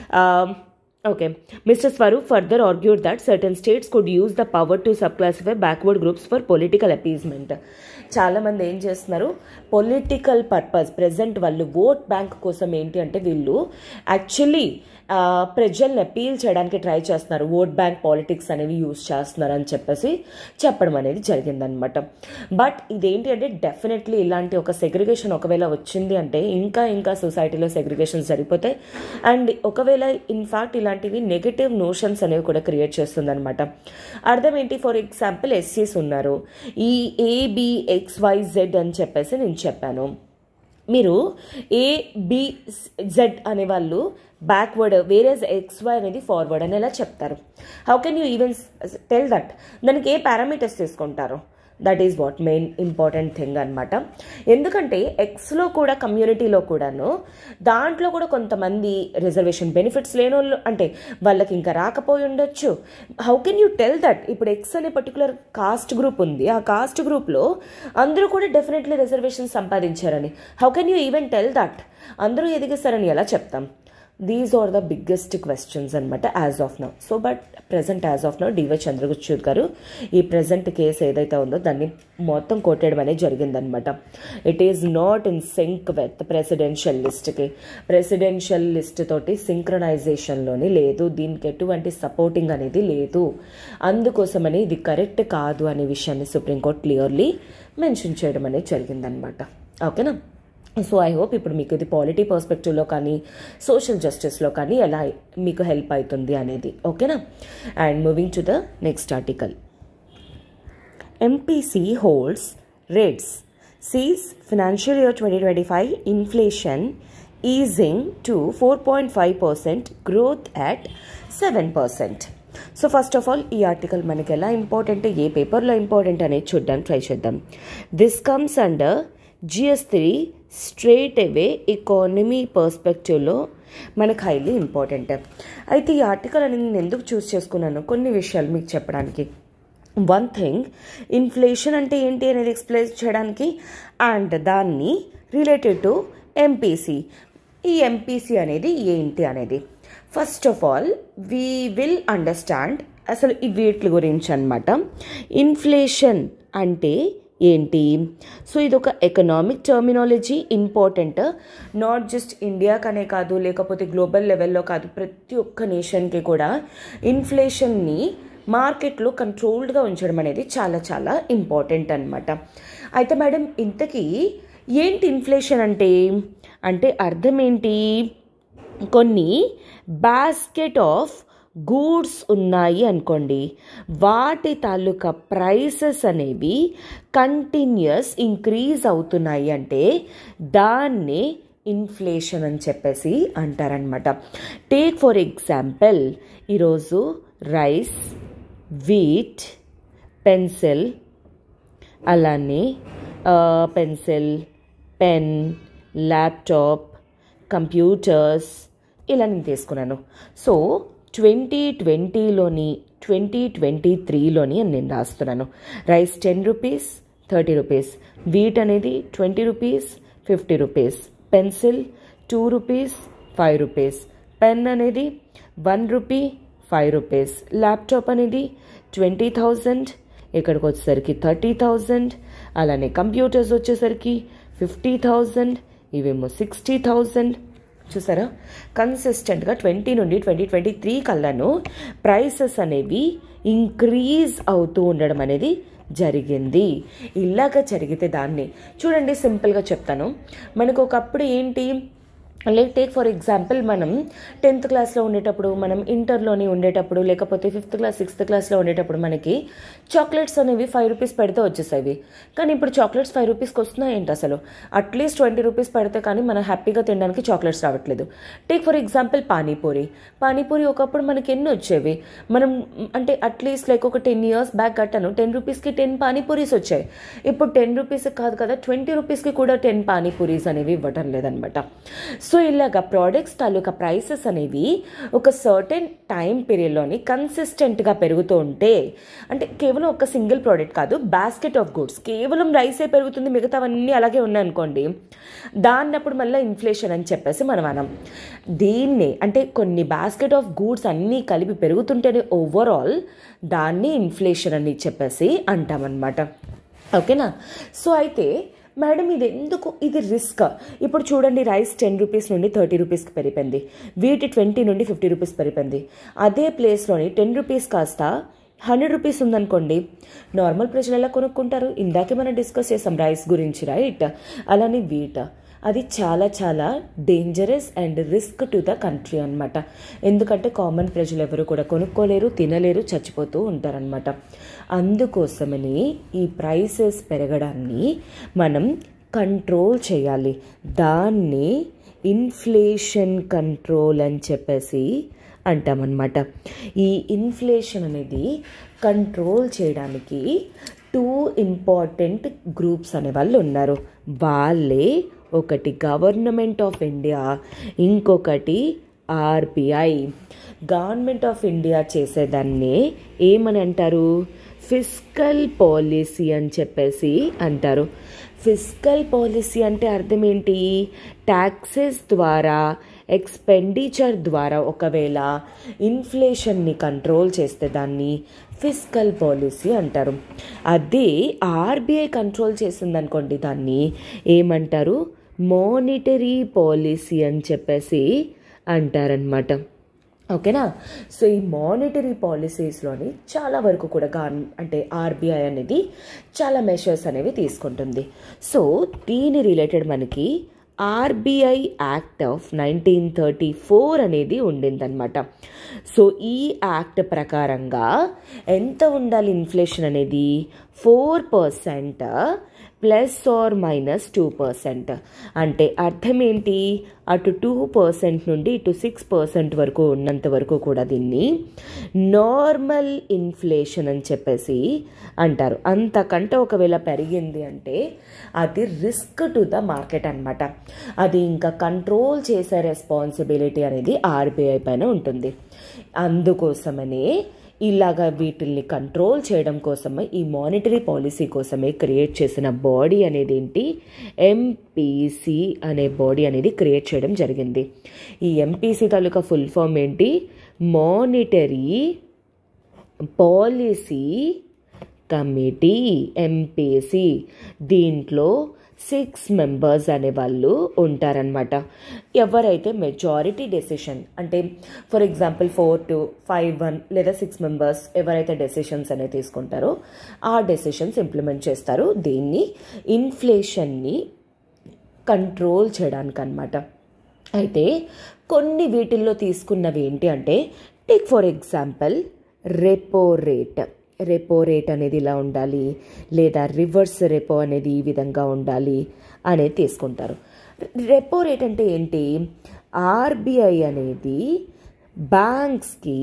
okay mister Swarup further argued that certain states could use the power to sub classify backward groups for political appeasement చాలామంది ఏం చేస్తున్నారు పొలిటికల్ పర్పస్ ప్రజెంట్ వాళ్ళు ఓట్ బ్యాంక్ కోసం ఏంటి అంటే వీళ్ళు యాక్చువల్లీ ప్రజల్ని అపీల్ చేయడానికి ట్రై చేస్తున్నారు ఓట్ బ్యాంక్ పాలిటిక్స్ అనేవి యూజ్ చేస్తున్నారు అని చెప్పేసి చెప్పడం అనేది జరిగిందనమాట బట్ ఇదేంటి అంటే డెఫినెట్లీ ఇలాంటి ఒక సెగ్రిగేషన్ ఒకవేళ వచ్చింది అంటే ఇంకా ఇంకా సొసైటీలో సెగ్రిగేషన్ జరిగిపోతాయి అండ్ ఒకవేళ ఇన్ఫాక్ట్ ఇలాంటివి నెగటివ్ నోషన్స్ అనేవి కూడా క్రియేట్ చేస్తుందన్నమాట అర్థం ఏంటి ఫర్ ఎగ్జాంపుల్ ఎస్సీస్ ఉన్నారు ఈ ఏబిఎక్స్వైజెడ్ అని చెప్పేసి నేను చెప్పాను మీరు ఏ బి జెడ్ అనేవాళ్ళు బ్యాక్వర్డ్ వేరే ఎక్స్వై అనేది ఫార్వర్డ్ అని ఎలా చెప్తారు how can you even tell that దానికి ఏ పారామీటర్స్ తీసుకుంటారు that is what main important thing అనమాట ఎందుకంటే ఎక్స్లో కూడా కమ్యూనిటీలో కూడాను దాంట్లో కూడా కొంతమంది రిజర్వేషన్ బెనిఫిట్స్ లేని వాళ్ళు అంటే వాళ్ళకి ఇంకా రాకపోయి ఉండొచ్చు how can you tell that ఇప్పుడు ఎక్స్ అనే పర్టికులర్ కాస్ట్ గ్రూప్ ఉంది ఆ కాస్ట్ గ్రూప్లో అందరూ కూడా డెఫినెట్లీ రిజర్వేషన్ సంపాదించారని how can you even tell that అందరూ ఎదిగిస్తారని ఎలా చెప్తాం these are the biggest questions అనమాట as of now so but present as of now DY Chandrachud గారు ఈ ప్రజెంట్ కేసు ఏదైతే ఉందో దాన్ని మొత్తం కొట్టేయడం అనేది జరిగిందనమాట it is not in sync with presidential లిస్ట్కి ప్రెసిడెన్షియల్ లిస్ట్ తోటి సింక్రనైజేషన్లోని లేదు దీనికి ఎటువంటి సపోర్టింగ్ అనేది లేదు అందుకోసమని ఇది కరెక్ట్ కాదు అనే విషయాన్ని సుప్రీంకోర్టు క్లియర్లీ మెన్షన్ చేయడం అనేది జరిగిందనమాట ఓకేనా సో ఐ హోప్ ఇప్పుడు మీకు ఇది పాలిటీ పర్స్పెక్టివ్లో కానీ సోషల్ జస్టిస్లో కానీ ఎలా మీకు హెల్ప్ అవుతుంది అనేది ఓకేనా and moving to the next article MPC holds rates sees financial year twenty twenty five inflation easing to four point five percent growth at seven percent so first of all ఈ article మనకి ఎలా important ఏ పేపర్లో important అనేది చూడడానికి try చేద్దాం this comes under GS three straight away economy పర్స్పెక్టివ్లో మనకు highly important అయితే ఈ ఆర్టికల్ అనేది నేను ఎందుకు చూస్ చేసుకున్నాను కొన్ని విషయాలు మీకు చెప్పడానికి వన్ థింగ్ ఇన్ఫ్లేషన్ అంటే ఏంటి అనేది ఎక్స్ప్లెయిన్ చేయడానికి అండ్ దాన్ని రిలేటెడ్ టు ఎంపీసీ ఈ ఎంపీసీ అనేది ఏంటి అనేది first of all we will understand అసలు ఈ వీటి గురించి అనమాట ఇన్ఫ్లేషన్ అంటే ఏంటి సో ఇది ఒక economic terminology important not just ఇండియాకనే కాదు లేకపోతే గ్లోబల్ లెవెల్లో కాదు ప్రతి ఒక్క నేషన్కి కూడా ఇన్ఫ్లేషన్ని మార్కెట్లో కంట్రోల్డ్గా ఉంచడం అనేది చాలా చాలా ఇంపార్టెంట్ అనమాట అయితే మేడం ఇంతకీ ఏంటి ఇన్ఫ్లేషన్ అంటే అంటే అర్థం ఏంటి కొన్ని బాస్కెట్ ఆఫ్ గూడ్స్ ఉన్నాయి అనుకోండి వాటి తాలూకా ప్రైసెస్ అనేవి కంటిన్యూస్ ఇంక్రీజ్ అవుతున్నాయి అంటే దాన్ని ఇన్ఫ్లేషన్ అని చెప్పేసి అంటారనమాట టేక్ ఫర్ ఎగ్జాంపుల్ ఈరోజు రైస్ వీట్ పెన్సిల్ అలానే పెన్సిల్ పెన్ ల్యాప్టాప్ కంప్యూటర్స్ ఇలా నేను తీసుకున్నాను సో ట్వంటీ ట్వంటీలోని ట్వంటీ ట్వంటీ త్రీలోని అని నేను రాస్తున్నాను rice ten rupees thirty rupees wheat అనేది twenty rupees fifty rupees pencil two rupees five rupees pen అనేది one rupee five rupees laptop అనేది ట్వంటీ థౌజండ్ ఇక్కడికి వచ్చేసరికి థర్టీ థౌజండ్ అలానే కంప్యూటర్స్ వచ్చేసరికి ఫిఫ్టీ థౌజండ్ ఇవేమో సిక్స్టీ థౌజండ్ చూసారా కన్సిస్టెంట్గా ట్వంటీ నుండి ట్వంటీ ట్వంటీ త్రీ కల్లాను ప్రైసెస్ అనేవి ఇంక్రీజ్ అవుతూ ఉండడం అనేది జరిగింది ఇలాగ జరిగితే దాన్ని చూడండి సింపుల్గా చెప్తాను మనకు ఒకప్పుడు ఏంటి లైక్ టేక్ ఫర్ ఎగ్జాంపుల్ మనం టెన్త్ క్లాస్లో ఉండేటప్పుడు మనం ఇంటర్లోని ఉండేటప్పుడు లేకపోతే ఫిఫ్త్ క్లాస్ సిక్స్త్ క్లాస్లో ఉండేటప్పుడు మనకి చాక్లెట్స్ అనేవి ఫైవ్ రూపీస్ పెడితే వచ్చేసేవి కానీ ఇప్పుడు చాక్లెట్స్ ఫైవ్ రూపీస్కి వస్తున్నాయి ఏంటి అసలు అట్లీస్ట్ ట్వంటీ రూపీస్ పెడితే కానీ మనం హ్యాపీగా తినడానికి చాక్లెట్స్ రావట్లేదు take for example panipuri panipuri ఒకప్పుడు మనకి ఎన్ని వచ్చేవి మనం అంటే అట్లీస్ట్ లైక్ ఒక టెన్ ఇయర్స్ బ్యాక్ కట్టాను టెన్ రూపీస్కి టెన్ పానీపూరీస్ వచ్చాయి ఇప్పుడు టెన్ రూపీస్ కాదు కదా ట్వంటీ రూపీస్కి కూడా టెన్ పానీపూరీస్ అనేవి ఇవ్వటం లేదనమాట సో ఇలాగా ప్రోడక్ట్స్ తాలూకా ప్రైసెస్ అనేవి ఒక సర్టెన్ టైం పీరియడ్లోని కన్సిస్టెంట్గా పెరుగుతూ ఉంటే అంటే కేవలం ఒక సింగిల్ ప్రోడక్ట్ కాదు బాస్కెట్ ఆఫ్ గుడ్స్ కేవలం రైసే పెరుగుతుంది మిగతావన్నీ అలాగే ఉన్నాయనుకోండి దాన్నప్పుడు మళ్ళీ ఇన్ఫ్లేషన్ అని చెప్పేసి మనం అనం దీన్ని అంటే కొన్ని బాస్కెట్ ఆఫ్ గూడ్స్ అన్నీ కలిపి పెరుగుతుంటేనే ఓవరాల్ దాన్ని ఇన్ఫ్లేషన్ అని చెప్పేసి అంటామన్నమాట ఓకేనా సో అయితే మేడం ఇది ఎందుకు ఇది రిస్క్ ఇప్పుడు చూడండి రైస్ టెన్ రూపీస్ నుండి థర్టీ రూపీస్కి పెరిగిపోయింది వీటి ట్వంటీ నుండి ఫిఫ్టీ రూపీస్ పెరిగిపోయింది అదే ప్లేస్లోని టెన్ రూపీస్ కాస్త హండ్రెడ్ రూపీస్ ఉందనుకోండి నార్మల్ ప్రజలు ఎలా కొనుక్కుంటారు ఇందాకే మనం డిస్కస్ చేసాం రైస్ గురించి రైట్ అలానే వీట్ అది చాలా చాలా dangerous and risk to the country అనమాట ఎందుకంటే కామన్ ప్రజలు ఎవరు కూడా కొనుక్కోలేరు తినలేరు చచ్చిపోతూ ఉంటారనమాట అందుకోసమని ఈ ప్రైసెస్ పెరగడాన్ని మనం కంట్రోల్ చేయాలి దాన్ని ఇన్ఫ్లేషన్ కంట్రోల్ అని చెప్పేసి అంటామన్నమాట ఈ ఇన్ఫ్లేషన్ అనేది కంట్రోల్ చేయడానికి టూ ఇంపార్టెంట్ గ్రూప్స్ అనే వాళ్ళు ఉన్నారు వాళ్ళే ఒకటి గవర్నమెంట్ ఆఫ్ ఇండియా ఇంకొకటి ఆర్బిఐ గవర్నమెంట్ ఆఫ్ ఇండియా చేసేదాన్ని ఏమని అంటారు ఫిజికల్ పాలసీ అని చెప్పేసి అంటారు ఫిజికల్ పాలసీ అంటే అర్థం ఏంటి ట్యాక్సెస్ ద్వారా ఎక్స్పెండిచర్ ద్వారా ఒకవేళ ఇన్ఫ్లేషన్ని కంట్రోల్ చేస్తే దాన్ని ఫిజికల్ పాలసీ అంటారు అదే ఆర్బీఐ కంట్రోల్ చేసిందనుకోండి దాన్ని ఏమంటారు మానిటరీ పాలసీ అని చెప్పేసి అంటారనమాట ఓకేనా సో ఈ మానిటరీ పాలసీస్లోని చాలా వరకు కూడా గవర్న అంటే ఆర్బీఐ అనేది చాలా మెషర్స్ అనేవి తీసుకుంటుంది సో దీని రిలేటెడ్ మనకి RBI act of nineteen thirty four అనేది ఉండిందనమాట సో ఈ యాక్ట్ ప్రకారంగా ఎంత ఉండాలి ఇన్ఫ్లేషన్ అనేది four percent plus or minus two percent అంటే అర్థం ఏంటి అటు టూ పర్సెంట్ నుండి ఇటు సిక్స్ పర్సెంట్ వరకు ఉన్నంత వరకు కూడా దీన్ని నార్మల్ ఇన్ఫ్లేషన్ అని చెప్పేసి అంటారు అంతకంటే ఒకవేళ పెరిగింది అంటే అది రిస్క్ టు ద మార్కెట్ అనమాట అది ఇంకా కంట్రోల్ చేసే రెస్పాన్సిబిలిటీ అనేది ఆర్బీఐ పైన ఉంటుంది అందుకోసమనే ఇలాగా వీటిల్ని కంట్రోల్ చేయడం కోసమే ఈ మానిటరీ పాలసీ కోసమే క్రియేట్ చేసిన బాడీ అనేది ఏంటి ఎంపీసీ అనే బాడీ అనేది క్రియేట్ చేయడం జరిగింది ఈ ఎంపీసీ తాలూకా ఫుల్ ఫామ్ ఏంటి మానిటరీ పాలసీ కమిటీ ఎంపీసీ దీంట్లో సిక్స్ మెంబర్స్ అనేవాళ్ళు ఉంటారనమాట ఎవరైతే మెజారిటీ డెసిషన్ అంటే for example four to five one లేదా సిక్స్ మెంబర్స్ ఎవరైతే డెసిషన్స్ అనేవి తీసుకుంటారో ఆ డెసిషన్స్ ఇంప్లిమెంట్ చేస్తారు దీన్ని ఇన్ఫ్లేషన్ని కంట్రోల్ చేయడానికి అనమాట అయితే కొన్ని వీటిల్లో తీసుకున్నవి ఏంటి అంటే take for example repo rate repo rate అనేది ఇలా ఉండాలి లేదా రివర్స్ రెపో అనేది ఈ విధంగా ఉండాలి అనేది తీసుకుంటారు రెపో రేట్ అంటే ఏంటి ఆర్బీఐ అనేది బ్యాంక్స్కి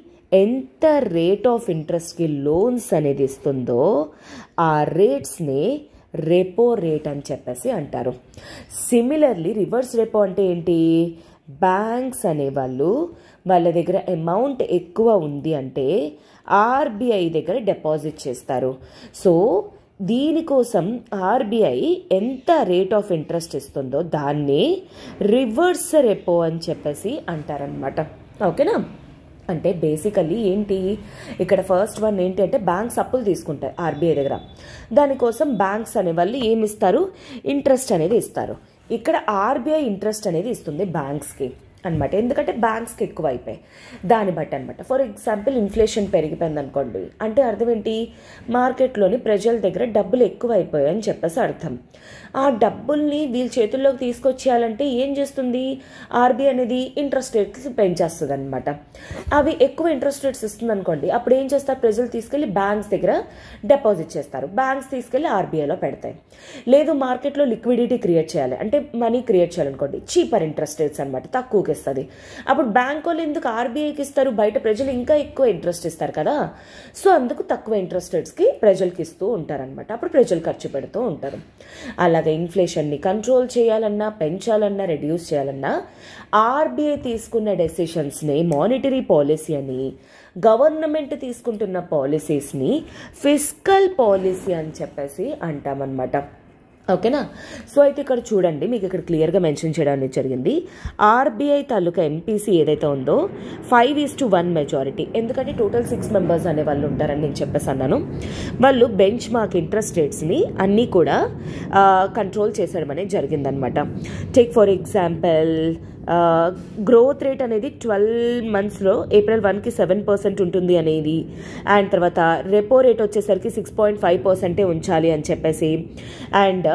ఎంత రేట్ ఆఫ్ ఇంట్రెస్ట్కి లోన్స్ అనేది ఇస్తుందో ఆ రేట్స్ని రెపో రేట్ అని చెప్పేసి అంటారు సిమిలర్లీ రివర్స్ రెపో అంటే ఏంటి బ్యాంక్స్ అనేవాళ్ళు వాళ్ళ దగ్గర అమౌంట్ ఎక్కువ ఉంది అంటే ఆర్బీఐ దగ్గర డిపాజిట్ చేస్తారు సో దీనికోసం ఆర్బీఐ ఎంత రేట్ ఆఫ్ ఇంట్రెస్ట్ ఇస్తుందో దాన్ని రివర్స్ రెపో అని చెప్పేసి అంటారనమాట ఓకేనా అంటే బేసికల్లీ ఏంటి ఇక్కడ ఫస్ట్ వన్ ఏంటి అంటే బ్యాంక్స్ అప్పులు తీసుకుంటాయి ఆర్బీఐ దగ్గర దానికోసం బ్యాంక్స్ అనే వాళ్ళు ఏమి ఇస్తారు ఇంట్రెస్ట్ అనేది ఇస్తారు ఇక్కడ ఆర్బీఐ ఇంట్రెస్ట్ అనేది ఇస్తుంది బ్యాంక్స్కి అనమాట ఎందుకంటే బ్యాంక్స్కి ఎక్కువ అయిపోయాయి దాన్ని బట్టి అనమాట ఫర్ ఎగ్జాంపుల్ ఇన్ఫ్లేషన్ పెరిగిపోయింది అనుకోండి అంటే అర్థం ఏంటి మార్కెట్లోని ప్రజల దగ్గర డబ్బులు ఎక్కువ అయిపోయాయి అని చెప్పేసి అర్థం ఆ డబ్బుల్ని వీళ్ళ చేతుల్లోకి తీసుకొచ్చేయాలంటే ఏం చేస్తుంది ఆర్బీఐ అనేది ఇంట్రెస్ట్ రేట్స్ పెంచేస్తుంది అనమాట అవి ఎక్కువ ఇంట్రెస్ట్ రేట్స్ ఇస్తుంది అనుకోండి అప్పుడు ఏం చేస్తారు ప్రజలు తీసుకెళ్లి బ్యాంక్స్ దగ్గర డిపాజిట్ చేస్తారు బ్యాంక్స్ తీసుకెళ్లి ఆర్బీఐలో పెడతాయి లేదు మార్కెట్లో లిక్విడిటీ క్రియేట్ చేయాలి అంటే మనీ క్రియేట్ చేయాలనుకోండి చీపర్ ఇంట్రెస్ట్ రేట్స్ అనమాట తక్కువకి ఇస్తుంది అప్పుడు బ్యాంక్ వాళ్ళు ఎందుకు ఆర్బీఐకి ఇస్తారు బయట ప్రజలు ఇంకా ఎక్కువ ఇంట్రెస్ట్ ఇస్తారు కదా సో అందుకు తక్కువ ఇంట్రెస్ట్ రేట్స్కి ప్రజలకి ఇస్తూ ఉంటారనమాట అప్పుడు ప్రజలు ఖర్చు పెడుతూ ఉంటారు అలాగే ఇన్ఫ్లేషన్ని కంట్రోల్ చేయాలన్నా పెంచాలన్నా రెడ్యూస్ చేయాలన్నా ఆర్బీఐ తీసుకున్న డెసిషన్స్ని మానిటరీ పాలసీ అని గవర్నమెంట్ తీసుకుంటున్న పాలసీస్ని ఫిజికల్ పాలసీ అని చెప్పేసి అంటామన్నమాట ఓకేనా సో అయితే ఇక్కడ చూడండి మీకు ఇక్కడ క్లియర్గా మెన్షన్ చేయడానికి జరిగింది ఆర్బీఐ తాలూకా ఎంపీసీ ఏదైతే ఉందో five is to one majority ఎందుకంటే టోటల్ సిక్స్ మెంబర్స్ అనే వాళ్ళు ఉంటారని నేను చెప్పేసి అన్నాను వాళ్ళు బెంచ్ మార్క్ ఇంట్రెస్ట్ రేట్స్ని అన్నీ కూడా కంట్రోల్ చేసేయడం అనేది జరిగిందనమాట take for example growth rate అనేది ట్వెల్వ్ మంత్స్లో ఏప్రిల్ వన్కి సెవెన్ పర్సెంట్ ఉంటుంది అనేది అండ్ తర్వాత రెపో రేట్ వచ్చేసరికి సిక్స్ పాయింట్ ఫైవ్ పర్సెంటే ఉంచాలి అని చెప్పేసి and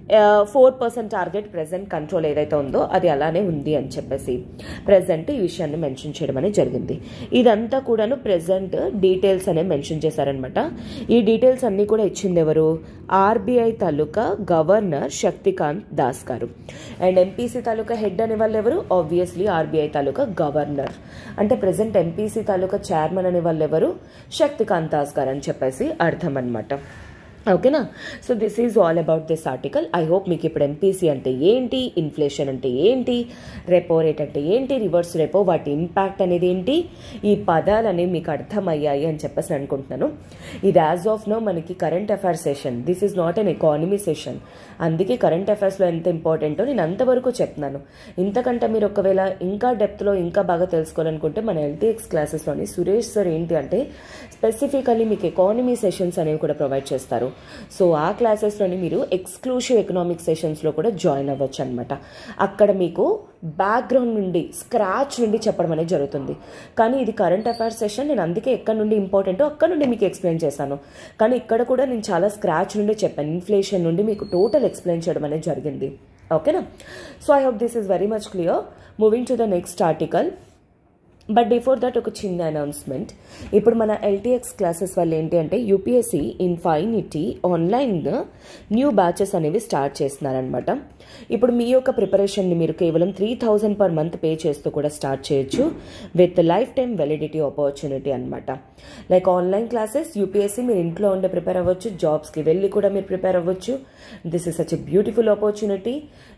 four percent target present control ఏదైతే ఉందో అది అలానే ఉంది అని చెప్పేసి ప్రెసెంట్ ఈ విషయాన్ని మెన్షన్ చేయడం అనేది జరిగింది ఇదంతా కూడాను ప్రెసెంట్ డీటెయిల్స్ అనేవి మెన్షన్ చేశారనమాట ఈ డీటెయిల్స్ అన్నీ కూడా ఇచ్చింది ఎవరు ఆర్బీఐ తాలూకా governor Shaktikanta Das garu and MPC తాలూకా హెడ్ అనే వాళ్ళు ఎవరు ఆబ్వియస్లీ ఆర్బీఐ తాలూకా గవర్నర్ అంటే ప్రెసెంట్ ఎంపీసీ తాలూకా చైర్మన్ అనే వాళ్ళు ఎవరు శక్తికాంత్ దాస్ గారు అని చెప్పేసి అర్థం అనమాట ఓకేనా so this is all about this article I hope మీకు ఇప్పుడు ఎంపీసీ అంటే ఏంటి ఇన్ఫ్లేషన్ అంటే ఏంటి రెపో రేట్ అంటే ఏంటి రివర్స్ రెపో వాటి ఇంపాక్ట్ అనేది ఏంటి ఈ పదాలు అనేవి మీకు అర్థమయ్యాయి అని చెప్పేసి నేను అనుకుంటున్నాను ఇది యాజ్ ఆఫ్ నో మనకి current affairs session this is not an economy session అందుకే కరెంట్ అఫైర్స్లో ఎంత ఇంపార్టెంటో నేను అంతవరకు చెప్తున్నాను ఇంతకంటే మీరు ఒకవేళ ఇంకా డెప్త్లో ఇంకా బాగా తెలుసుకోవాలనుకుంటే మన ఎల్టీఎక్స్ క్లాసెస్లోని సురేష్ సార్ ఏంటి అంటే స్పెసిఫికలీ మీకు ఎకానమీ సెషన్స్ అనేవి కూడా ప్రొవైడ్ చేస్తారు సో ఆ క్లాసెస్లోని మీరు ఎక్స్క్లూసివ్ ఎకనామిక్ సెషన్స్లో కూడా జాయిన్ అవ్వచ్చు అనమాట అక్కడ మీకు బ్యాక్గ్రౌండ్ నుండి స్క్రాచ్ నుండి చెప్పడం అనేది జరుగుతుంది కానీ ఇది కరెంట్ అఫైర్స్ సెషన్ నేను అందుకే ఎక్కడి నుండి ఇంపార్టెంటో అక్కడ నుండి మీకు ఎక్స్ప్లెయిన్ చేశాను కానీ ఇక్కడ కూడా నేను చాలా స్క్రాచ్ నుండి చెప్పాను ఇన్ఫ్లేషన్ నుండి మీకు టోటల్ ఎక్స్ప్లెయిన్ చేయడం అనేది జరిగింది ఓకేనా so I hope this is very much clear moving to the next article but before that ఒక చిన్న అనౌన్స్మెంట్ ఇప్పుడు మన ఎల్టీఎక్స్ క్లాసెస్ వల్ల ఏంటి అంటే UPSC infinity online new batches అనేవి స్టార్ట్ చేస్తున్నారనమాట ఇప్పుడు మీ యొక్క ప్రిపరేషన్ని మీరు కేవలం three thousand per month pay చేస్తూ కూడా స్టార్ట్ చేయొచ్చు with lifetime validity opportunity అనమాట లైక్ ఆన్లైన్ క్లాసెస్ యూపీఎస్సీ మీరు ఇంట్లో ఉండే ప్రిపేర్ అవ్వచ్చు జాబ్స్కి వెళ్ళి కూడా మీరు ప్రిపేర్ అవ్వచ్చు this is such a beautiful opportunity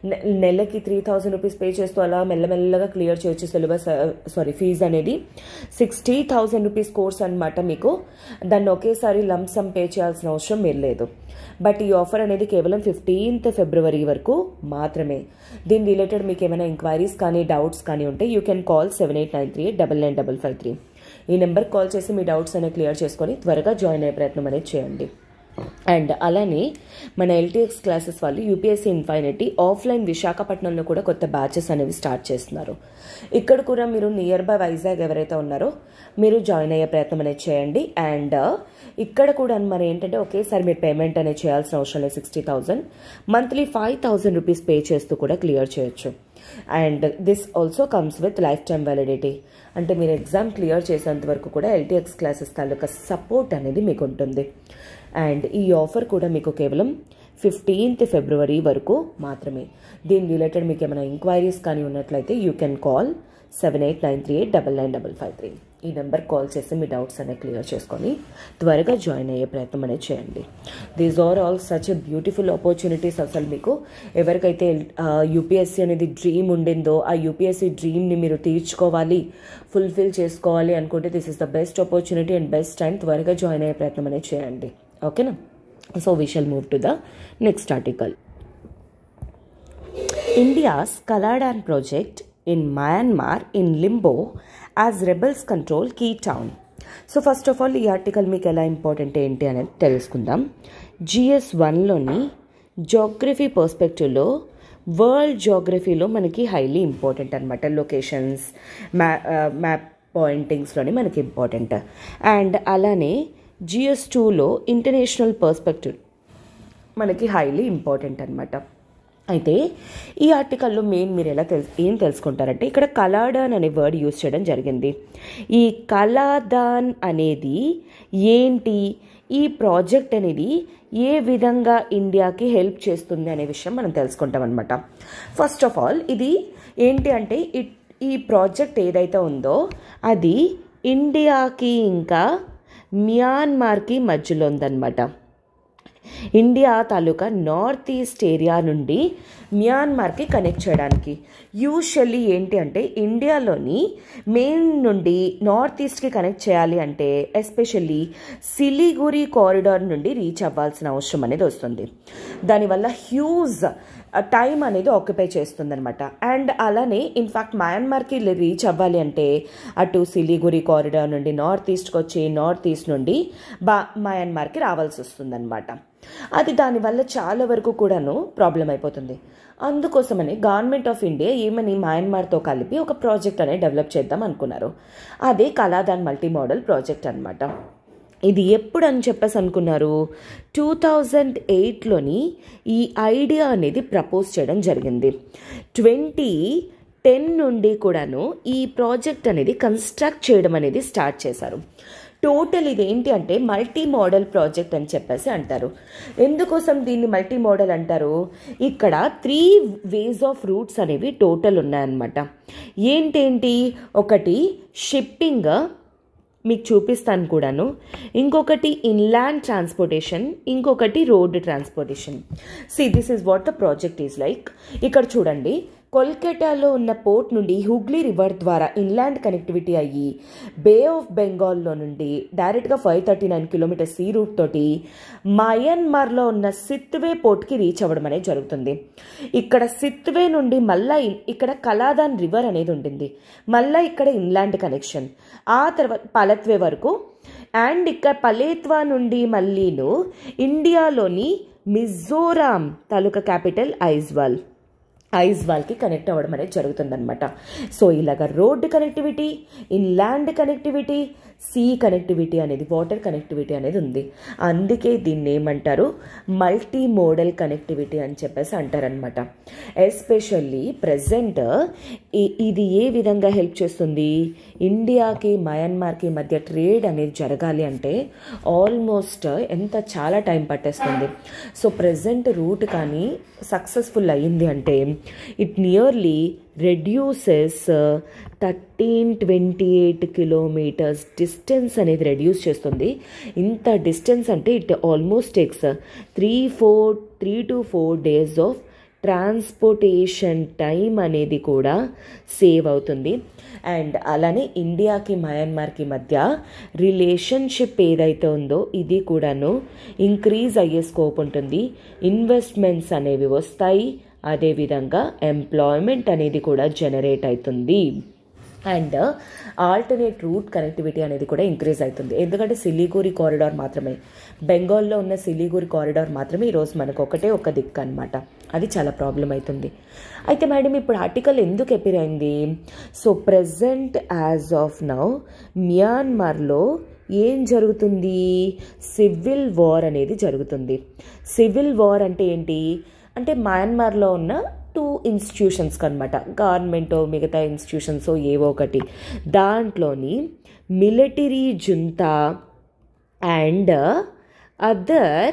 నెలకి త్రీ థౌజండ్ రూపీస్ పే చేస్తూ అలా మెల్లమెల్లగా క్లియర్ చేయొచ్చు సిలబస్ సారీ ఫీజ్ అనేది సిక్స్టీ థౌజండ్ రూపీస్ కోర్స్ అనమాట మీకు దాన్ని ఒకేసారి లంసమ్ పే చేయాల్సిన అవసరం మీరు లేదు బట్ ఈ ఆఫర్ అనేది కేవలం ఫిఫ్టీన్త్ ఫిబ్రవరి వరకు మాత్రమే దీని రిలేటెడ్ మీకు ఏమైనా ఎంక్వైరీస్ కానీ డౌట్స్ కానీ ఉంటే you can call seven eight nine three eight double nine double five three ఈ నెంబర్కి కాల్ చేసి మీ డౌట్స్ అనేవి క్లియర్ చేసుకొని త్వరగా జాయిన్ అయ్యే ప్రయత్నం అనేది చేయండి అండ్ అలానే మన ఎల్టీఎక్స్ క్లాసెస్ వాళ్ళు యూపీఎస్సీ ఇన్ఫైనిటీ ఆఫ్లైన్ విశాఖపట్నంలో కూడా కొత్త బ్యాచెస్ అనేవి స్టార్ట్ చేస్తున్నారు ఇక్కడ కూడా మీరు నియర్ బై వైజాగ్ ఎవరైతే ఉన్నారో మీరు జాయిన్ అయ్యే ప్రయత్నం అనేది చేయండి అండ్ ఇక్కడ కూడా మరి ఏంటంటే ఒకేసారి మీరు పేమెంట్ అనేది చేయాల్సిన అవసరం లేదు sixty thousand monthly five thousand rupees pay చేస్తూ కూడా క్లియర్ చేయొచ్చు and this also comes with lifetime validity అంటే మీరు ఎగ్జామ్ క్లియర్ చేసేంత వరకు కూడా ఎల్టీఎక్స్ క్లాసెస్ తాలూకా సపోర్ట్ అనేది మీకు ఉంటుంది అండ్ ఈ ఆఫర్ కూడా మీకు కేవలం ఫిఫ్టీన్త్ ఫిబ్రవరి వరకు మాత్రమే దీని రిలేటెడ్ మీకు ఏమైనా ఎంక్వైరీస్ కానీ ఉన్నట్లయితే you can call seven eight nine three eight double nine double five three ఈ నెంబర్ కాల్ చేసి మీ డౌట్స్ అనేవి క్లియర్ చేసుకొని త్వరగా జాయిన్ అయ్యే ప్రయత్నం అనేది చేయండి these are all such a beautiful opportunities అసలు మీకు ఎవరికైతే యూపీఎస్సీ అనేది డ్రీమ్ ఉండిందో ఆ యూపీఎస్సీ డ్రీమ్ని మీరు తీర్చుకోవాలి ఫుల్ఫిల్ చేసుకోవాలి అనుకుంటే this is the best opportunity and best time త్వరగా జాయిన్ అయ్యే ప్రయత్నం అనేది చేయండి ఓకేనా so we shall move to the next article India's Kaladan project in Myanmar in limbo as rebels control key town. So first of all ఈ article మీకు ఎలా important ఏంటి అనేది తెలుసుకుందాం జిఎస్ వన్లోని జోగ్రఫీ పర్స్పెక్టివ్లో వరల్డ్ జోగ్రఫీలో మనకి హైలీ ఇంపార్టెంట్ అనమాట లొకేషన్స్ మ్యా మ్యాప్ పాయింటింగ్స్లోని మనకి ఇంపార్టెంట్ అండ్ అలానే జిఎస్ టూలో ఇంటర్నేషనల్ పర్స్పెక్టివ్ మనకి హైలీ ఇంపార్టెంట్ అనమాట అయితే ఈ ఆర్టికల్లో మెయిన్ మీరు ఎలా తెలు ఏం తెలుసుకుంటారంటే ఇక్కడ కలాడాన్ అనే వర్డ్ యూజ్ చేయడం జరిగింది ఈ కలాదాన్ అనేది ఏంటి ఈ ప్రాజెక్ట్ అనేది ఏ విధంగా ఇండియాకి హెల్ప్ చేస్తుంది అనే విషయం మనం తెలుసుకుంటాం అనమాట ఫస్ట్ ఆఫ్ ఆల్ ఇది ఏంటి అంటే ఈ ప్రాజెక్ట్ ఏదైతే ఉందో అది ఇండియాకి ఇంకా మియాన్మార్కి మధ్యలో ఉందన్నమాట ఇండియా తాలూకా నార్త్ ఈస్ట్ ఏరియా నుండి మ్యాన్మార్కి కనెక్ట్ చేయడానికి యూజువల్లీ ఏంటి అంటే ఇండియాలోని మెయిన్ నుండి నార్త్ ఈస్ట్కి కనెక్ట్ చేయాలి అంటే ఎస్పెషల్లీ సిలిగురి కారిడార్ నుండి రీచ్ అవ్వాల్సిన అవసరం అనేది వస్తుంది దానివల్ల హ్యూజ్ టైం అనేది ఆక్యుపై చేస్తుందనమాట అండ్ అలానే ఇన్ఫ్యాక్ట్ మయన్మార్కి రీచ్ అవ్వాలి అంటే అటు సిలిగురి కారిడార్ నుండి నార్త్ ఈస్ట్కి వచ్చి నార్త్ ఈస్ట్ నుండి బా మయన్మార్కి రావాల్సి వస్తుందన్నమాట అది దానివల్ల చాలా వరకు కూడాను ప్రాబ్లం అయిపోతుంది అందుకోసమని గవర్నమెంట్ ఆఫ్ ఇండియా ఏమని మయన్మార్తో కలిపి ఒక ప్రాజెక్ట్ అనేది డెవలప్ చేద్దాం అనుకున్నారు అదే కలాదాన్ మల్టీ మోడల్ ప్రాజెక్ట్ అనమాట ఇది ఎప్పుడు అని చెప్పేసి అనుకున్నారు టూ థౌజండ్ ఎయిట్లోని ఈ ఐడియా అనేది ప్రపోజ్ చేయడం జరిగింది ట్వంటీ టెన్ నుండి కూడాను ఈ ప్రాజెక్ట్ అనేది కన్స్ట్రక్ట్ చేయడం అనేది స్టార్ట్ చేశారు టోటల్ ఇది ఏంటి అంటే మల్టీ మోడల్ ప్రాజెక్ట్ అని చెప్పేసి అంటారు ఎందుకోసం దీన్ని మల్టీ మోడల్ అంటారు ఇక్కడ త్రీ వేస్ ఆఫ్ రూట్స్ అనేవి టోటల్ ఉన్నాయన్నమాట ఏంటేంటి ఒకటి షిప్పింగ్ మీకు చూపిస్తాను కూడాను ఇంకొకటి ఇన్లాండ్ ట్రాన్స్పోర్టేషన్ ఇంకొకటి road transportation see this is what the project is like ఇక్కడ చూడండి కోల్కతాలో ఉన్న పోర్ట్ నుండి హుగ్లీ రివర్ ద్వారా ఇన్లాండ్ కనెక్టివిటీ అయ్యి బే ఆఫ్ బెంగాల్లో నుండి డైరెక్ట్గా five thirty nine kilometres sea route తోటి మయన్మార్లో ఉన్న సిత్వే పోర్ట్కి రీచ్ అవ్వడం అనేది జరుగుతుంది ఇక్కడ సిత్వే నుండి మళ్ళా ఇక్కడ కలాదాన్ రివర్ అనేది ఉంటుంది మళ్ళా ఇక్కడ ఇన్లాండ్ కనెక్షన్ ఆ తర్వాత పలత్వే వరకు అండ్ ఇక్కడ పలేత్వా నుండి మళ్ళీను ఇండియాలోని మిజోరాం తాలూకా క్యాపిటల్ ఐజ్వాల్ ఐజ్వాల్కి కనెక్ట్ అవ్వడం అనేది జరుగుతుందన్నమాట సో ఇలాగ road connectivity inland connectivity sea connectivity అనేది వాటర్ కనెక్టివిటీ అనేది ఉంది అందుకే దీన్ని ఏమంటారు మల్టీ మోడల్ కనెక్టివిటీ అని చెప్పేసి అంటారనమాట ఎస్పెషల్లీ ప్రజెంట్ ఇది ఏ విధంగా హెల్ప్ చేస్తుంది ఇండియాకి మయన్మార్కి మధ్య ట్రేడ్ అనేది జరగాలి అంటే ఆల్మోస్ట్ ఎంత చాలా టైం పట్టేస్తుంది సో ప్రజెంట్ రూట్ కానీ సక్సెస్ఫుల్ అయ్యింది అంటే it nearly reduces thirteen twenty eight kilometres distance అనేది రెడ్యూస్ చేస్తుంది ఇంత డిస్టెన్స్ అంటే it almost takes three four three to four days of transportation time అనేది కూడా సేవ్ అవుతుంది అండ్ అలానే ఇండియాకి మయన్మార్కి మధ్య రిలేషన్షిప్ ఏదైతే ఉందో ఇది కూడాను ఇంక్రీజ్ అయ్యే స్కోప్ ఉంటుంది ఇన్వెస్ట్మెంట్స్ అనేవి వస్తాయి అదేవిధంగా ఎంప్లాయ్మెంట్ అనేది కూడా జనరేట్ అవుతుంది అండ్ ఆల్టర్నేట్ రూట్ కనెక్టివిటీ అనేది కూడా ఇంక్రీజ్ అవుతుంది ఎందుకంటే సిలిగురి కారిడార్ మాత్రమే బెంగాల్లో ఉన్న సిలిగురి కారిడార్ మాత్రమే ఈరోజు మనకు ఒకటే ఒక దిక్కు అనమాట అది చాలా ప్రాబ్లం అవుతుంది అయితే మేడం ఇప్పుడు ఆర్టికల్ ఎందుకు ఎపిర్ అయింది so present as of now మియాన్మార్లో ఏం జరుగుతుంది సివిల్ వార్ అనేది జరుగుతుంది సివిల్ వార్ అంటే ఏంటి అంటే మయన్మార్లో ఉన్న టూ ఇన్స్టిట్యూషన్స్కి అనమాట గవర్నమెంట్ మిగతా ఇన్స్టిట్యూషన్స్ ఏవో ఒకటి దాంట్లోని military junta and other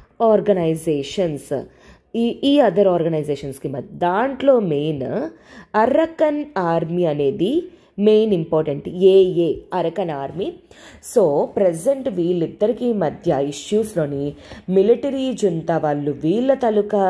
organisations ఈ ఈ అదర్ ఆర్గనైజేషన్స్కి మధ్య దాంట్లో మెయిన్ అరకన్ ఆర్మీ అనేది main important AA Arakan army so present వీళ్ళిద్దరికి మధ్య ఇష్యూస్లోని మిలిటరీ జుంతా వాళ్ళు వీళ్ళ తాలూకా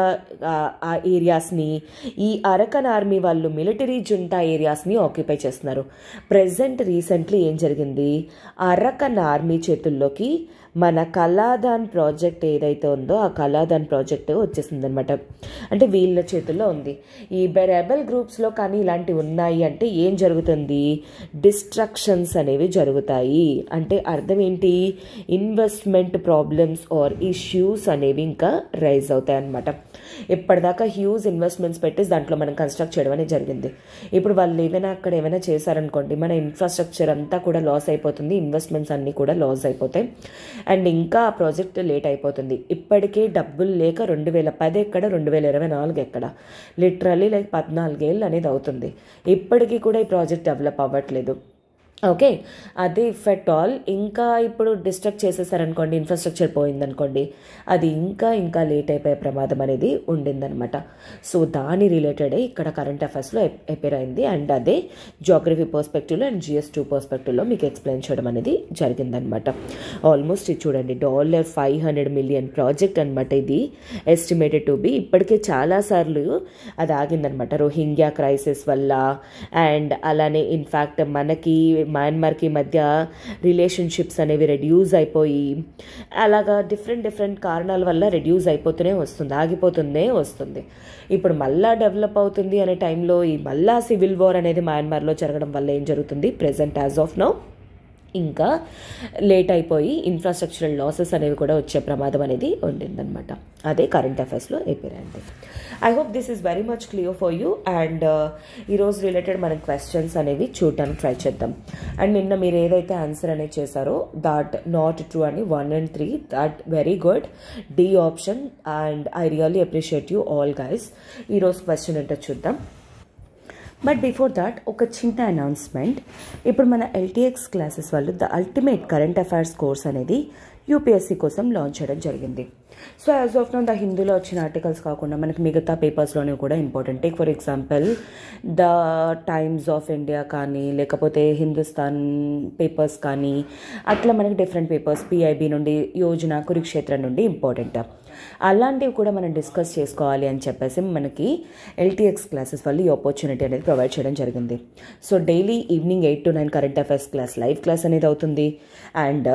ఆ ఏరియాస్ని ఈ అరకన్ ఆర్మీ వాళ్ళు మిలిటరీ జుంటా ఏరియాస్ని ఆక్యుపై చేస్తున్నారు ప్రజెంట్ రీసెంట్లీ ఏం జరిగింది అరకన్ ఆర్మీ చేతుల్లోకి మన కళాదాన్ ప్రాజెక్ట్ ఏదైతే ఉందో ఆ కళాదాన్ ప్రాజెక్ట్ వచ్చేసింది అనమాట అంటే వీళ్ళ చేతుల్లో ఉంది ఈ రెబల్ గ్రూప్స్లో కానీ ఇలాంటివి ఉన్నాయి అంటే ఏం జరుగుతుంది డిస్ట్రక్షన్స్ అనేవి జరుగుతాయి అంటే అర్థం ఏంటి ఇన్వెస్ట్మెంట్ ప్రాబ్లమ్స్ ఆర్ ఇష్యూస్ అనేవి ఇంకా రైజ్ అవుతాయి అనమాట ఇప్పటిదాకా హ్యూజ్ ఇన్వెస్ట్మెంట్స్ పెట్టి దాంట్లో మనం కన్స్ట్రక్ట్ చేయడం అనేది జరిగింది ఇప్పుడు వాళ్ళు ఏమైనా అక్కడ ఏమైనా చేశారనుకోండి మన ఇన్ఫ్రాస్ట్రక్చర్ అంతా కూడా లాస్ అయిపోతుంది ఇన్వెస్ట్మెంట్స్ అన్నీ కూడా లాస్ అయిపోతాయి అండ్ ఇంకా ఆ ప్రాజెక్ట్ లేట్ అయిపోతుంది ఇప్పటికే డబ్బులు లేక రెండు వేల పది ఎక్కడ రెండు వేల ఇరవై నాలుగు ఎక్కడ లిటరలీ లైక్ పద్నాలుగేళ్ళు అనేది అవుతుంది ఇప్పటికీ కూడా ఈ ప్రాజెక్ట్ డెవలప్ అవ్వట్లేదు ఓకే అదే ఇఫ్ ఎట్ ఆల్ ఇంకా ఇప్పుడు డిస్ట్రక్ట్ చేసేసారనుకోండి ఇన్ఫ్రాస్ట్రక్చర్ పోయిందనుకోండి అది ఇంకా ఇంకా లేట్ అయిపోయే ప్రమాదం అనేది ఉండిందనమాట సో దాని రిలేటెడే ఇక్కడ కరెంట్ అఫైర్స్లో ఎపేర్ అయింది అండ్ అదే జోగ్రఫీ పర్స్పెక్టివ్లో అండ్ జిఎస్ టూ పర్స్పెక్టివ్లో మీకు ఎక్స్ప్లెయిన్ చేయడం అనేది జరిగిందనమాట ఆల్మోస్ట్ ఇది చూడండి dollar five hundred million project అనమాట ఇది ఎస్టిమేటెడ్ టు బి ఇప్పటికే చాలాసార్లు అది ఆగిందనమాట రోహింగ్యా క్రైసిస్ వల్ల అండ్ అలానే ఇన్ఫ్యాక్ట్ మనకి మయన్మార్కి మధ్య రిలేషన్షిప్స్ అనేవి రెడ్యూస్ అయిపోయి అలాగా డిఫరెంట్ డిఫరెంట్ కారణాల వల్ల రెడ్యూస్ అయిపోతూనే వస్తుంది ఆగిపోతుందే వస్తుంది ఇప్పుడు మళ్ళా డెవలప్ అవుతుంది అనే టైంలో ఈ మళ్ళా సివిల్ వార్ అనేది మయన్మార్లో జరగడం వల్ల ఏం జరుగుతుంది ప్రెసెంట్ యాజ్ ఆఫ్ నౌ ఇంకా లేట్ అయిపోయి ఇన్ఫ్రాస్ట్రక్చరల్ లాసెస్ అనేవి కూడా వచ్చే ప్రమాదం అనేది ఉండిందనమాట అదే కరెంట్ అఫైర్స్లో అయిపోయింది I hope this is very much clear for you and ఈరోజు రిలేటెడ్ మనం క్వశ్చన్స్ అనేవి చూడటానికి ట్రై చేద్దాం అండ్ నిన్న మీరు ఏదైతే ఆన్సర్ అనేది చేశారో దాట్ నాట్ ట్రూ అని one and three that very good D option and I really appreciate you all guys ఈరోజు క్వశ్చన్ ఏంటో చూద్దాం బట్ బిఫోర్ దాట్ ఒక చిన్న అనౌన్స్మెంట్ ఇప్పుడు మన ఎల్టీఎక్స్ క్లాసెస్ వాళ్ళు the ultimate current affairs course అనేది యూపీఎస్సీ కోసం లాంచ్ చేయడం జరిగింది so as of now the హిందీలో వచ్చిన ఆర్టికల్స్ కాకుండా మనకి మిగతా పేపర్స్లోనే కూడా important take for example the Times of India కానీ లేకపోతే హిందుస్థాన్ పేపర్స్ కానీ అట్లా మనకి డిఫరెంట్ పేపర్స్ పిఐబి నుండి యోజన కురుక్షేత్ర నుండి ఇంపార్టెంట్ అలాంటివి కూడా మనం డిస్కస్ చేసుకోవాలి అని చెప్పేసి మనకి ఎల్టీఎక్స్ క్లాసెస్ వల్ల ఈ ఆపర్చునిటీ అనేది ప్రొవైడ్ చేయడం జరిగింది so daily evening eight to nine current affairs class live class అనేది అవుతుంది అండ్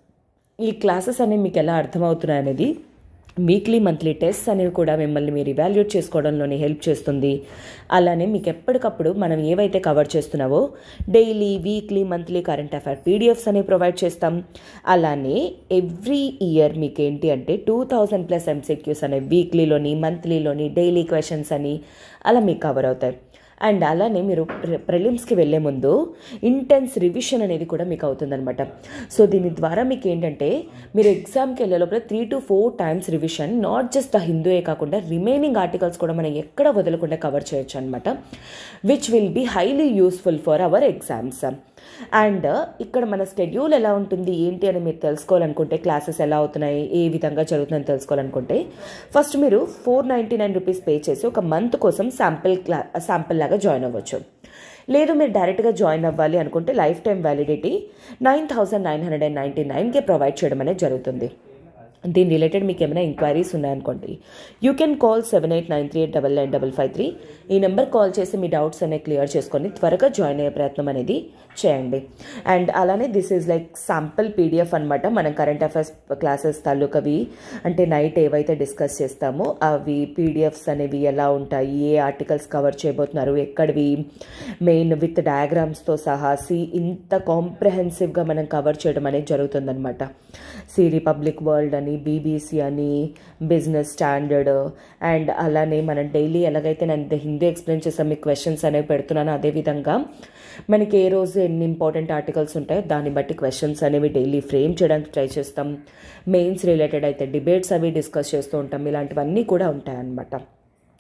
ఈ క్లాసెస్ అనేవి మీకు ఎలా అర్థమవుతున్నాయి అనేది వీక్లీ మంత్లీ టెస్ట్ అనేవి కూడా మిమ్మల్ని మీరు ఇవాల్యుయేట్ చేసుకోవడంలోనే హెల్ప్ చేస్తుంది అలానే మీకు ఎప్పటికప్పుడు మనం ఏవైతే కవర్ చేస్తున్నావో daily weekly monthly current affair PDFs అనేవి ప్రొవైడ్ చేస్తాం అలానే ఎవ్రీ ఇయర్ మీకు ఏంటి అంటే టూ థౌజండ్ ప్లస్ ఎంసెక్యూస్ అనేవి వీక్లీలోని మంత్లీలోని డైలీ క్వశ్చన్స్ అని అలా మీకు కవర్ అవుతాయి అండ్ అలానే మీరు ప్రిలిమ్స్కి వెళ్ళే ముందు ఇంటెన్స్ రివిజన్ అనేది కూడా మీకు అవుతుందన్నమాట సో దీని ద్వారా మీకు ఏంటంటే మీరు ఎగ్జామ్కి వెళ్ళే లోపల three to four times revision not just the హిందూయే కాకుండా రిమైనింగ్ ఆర్టికల్స్ కూడా మనం ఎక్కడ వదలకుండా కవర్ చేయొచ్చు అనమాట which will be highly useful for our exams and ఇక్కడ మన స్కెడ్యూల్ ఎలా ఉంటుంది ఏంటి అని మీరు తెలుసుకోవాలనుకుంటే క్లాసెస్ ఎలా అవుతున్నాయి ఏ విధంగా జరుగుతుందని తెలుసుకోవాలనుకుంటే ఫస్ట్ మీరు four ninety nine rupees pay చేసి ఒక మంత్ కోసం శాంపిల్ క్లా శాంపిల్ లాగా జాయిన్ అవ్వచ్చు లేదు మీరు డైరెక్ట్గా జాయిన్ అవ్వాలి అనుకుంటే life time validity nine thousand nine hundred and ninety నైన్కే ప్రొవైడ్ చేయడం అనేది జరుగుతుంది దీని రిలేటెడ్ మీకు ఏమైనా ఎంక్వైరీస్ ఉన్నాయనుకోండి you can call seven eight nine three eight double nine double five three ఈ నెంబర్ కాల్ చేసి మీ డౌట్స్ అనేవి క్లియర్ చేసుకొని త్వరగా జాయిన్ అయ్యే ప్రయత్నం అనేది చేయండి అండ్ అలానే this is like sample PDF అనమాట మనం కరెంట్ అఫైర్స్ క్లాసెస్ తాలూకవి అంటే నైట్ ఏవైతే డిస్కస్ చేస్తామో అవి పీడిఎఫ్స్ అనేవి ఎలా ఉంటాయి ఏ ఆర్టికల్స్ కవర్ చేయబోతున్నారు ఎక్కడివి మెయిన్ విత్ డయాగ్రామ్స్తో సహా సి ఇంత కాంప్రహెన్సివ్గా మనం కవర్ చేయడం అనేది జరుగుతుందన్నమాట సి రిపబ్లిక్ వరల్డ్ అని బీబీసీ అని బిజినెస్ స్టాండర్డ్ అండ్ అలానే మనం డైలీ ఎలాగైతే నేను హిందీ ఎక్స్ప్లెయిన్ చేస్తాం మీకు క్వశ్చన్స్ అనేవి పెడుతున్నాను అదేవిధంగా మనకి ఏ రోజు ఎన్ని ఇంపార్టెంట్ ఆర్టికల్స్ ఉంటాయో దాన్ని బట్టి క్వశ్చన్స్ అనేవి డైలీ ఫ్రేమ్ చేయడానికి ట్రై చేస్తాం మెయిన్స్ రిలేటెడ్ అయితే డిబేట్స్ అవి డిస్కస్ చేస్తూ ఉంటాం ఇలాంటివన్నీ కూడా ఉంటాయన్నమాట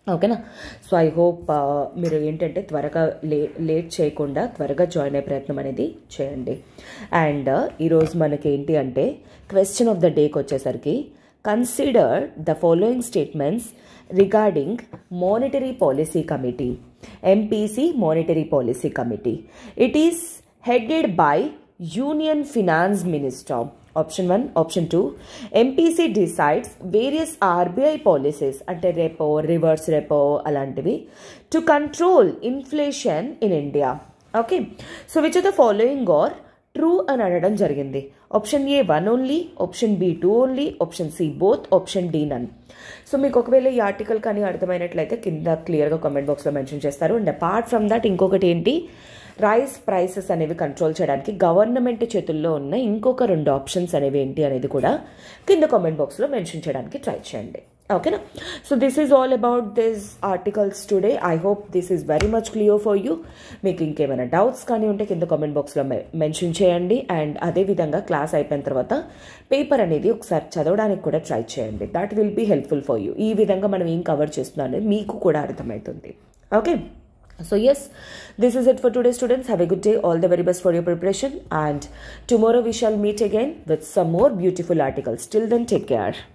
ఓకేనా సో ఐ హోప్ మీరు ఏంటంటే త్వరగా లే లేట్ చేయకుండా త్వరగా జాయిన్ అయ్యే ప్రయత్నం అనేది చేయండి అండ్ ఈరోజు మనకి ఏంటి అంటే క్వశ్చన్ ఆఫ్ ద డేకి వచ్చేసరికి consider the following statements regarding monetary policy committee MPC monetary policy committee it is headed by Union Finance Minister. Option 1, option 2. MPC decides various RBI policies అంటే రెపో రివర్స్ రెపో అలాంటివి to control inflation in India okay so which of the following are true అని అడగడం జరిగింది option A one only option B two only option C both option D none so మీకు ఒకవేళ ఈ article కానీ అర్థమైనట్లయితే కింద క్లియర్గా కామెంట్ బాక్స్లో మెన్షన్ చేస్తారు అండ్ అపార్ట్ ఫ్రమ్ దట్ ఇంకొకటి ఏంటి రైస్ ప్రైసెస్ అనేవి కంట్రోల్ చేయడానికి గవర్నమెంట్ చేతుల్లో ఉన్న ఇంకొక రెండు ఆప్షన్స్ అనేవి ఏంటి అనేది కూడా కింద కామెంట్ బాక్స్లో మెన్షన్ చేయడానికి ట్రై చేయండి ఓకేనా so this is all about this articles today I hope this is very much clear for you మీకు ఇంకేమైనా డౌట్స్ కానీ ఉంటే కింద కామెంట్ బాక్స్లో మెన్షన్ చేయండి అండ్ అదేవిధంగా క్లాస్ అయిపోయిన తర్వాత పేపర్ అనేది ఒకసారి చదవడానికి కూడా ట్రై చేయండి that will be helpful for you ఈ విధంగా మనం ఏం కవర్ చేస్తున్నాం అనేది మీకు కూడా అర్థమవుతుంది okay So, yes, this is it for today, students. Have a good day. All the very best for your preparation. And tomorrow we shall meet again with some more beautiful articles. Till then, take care.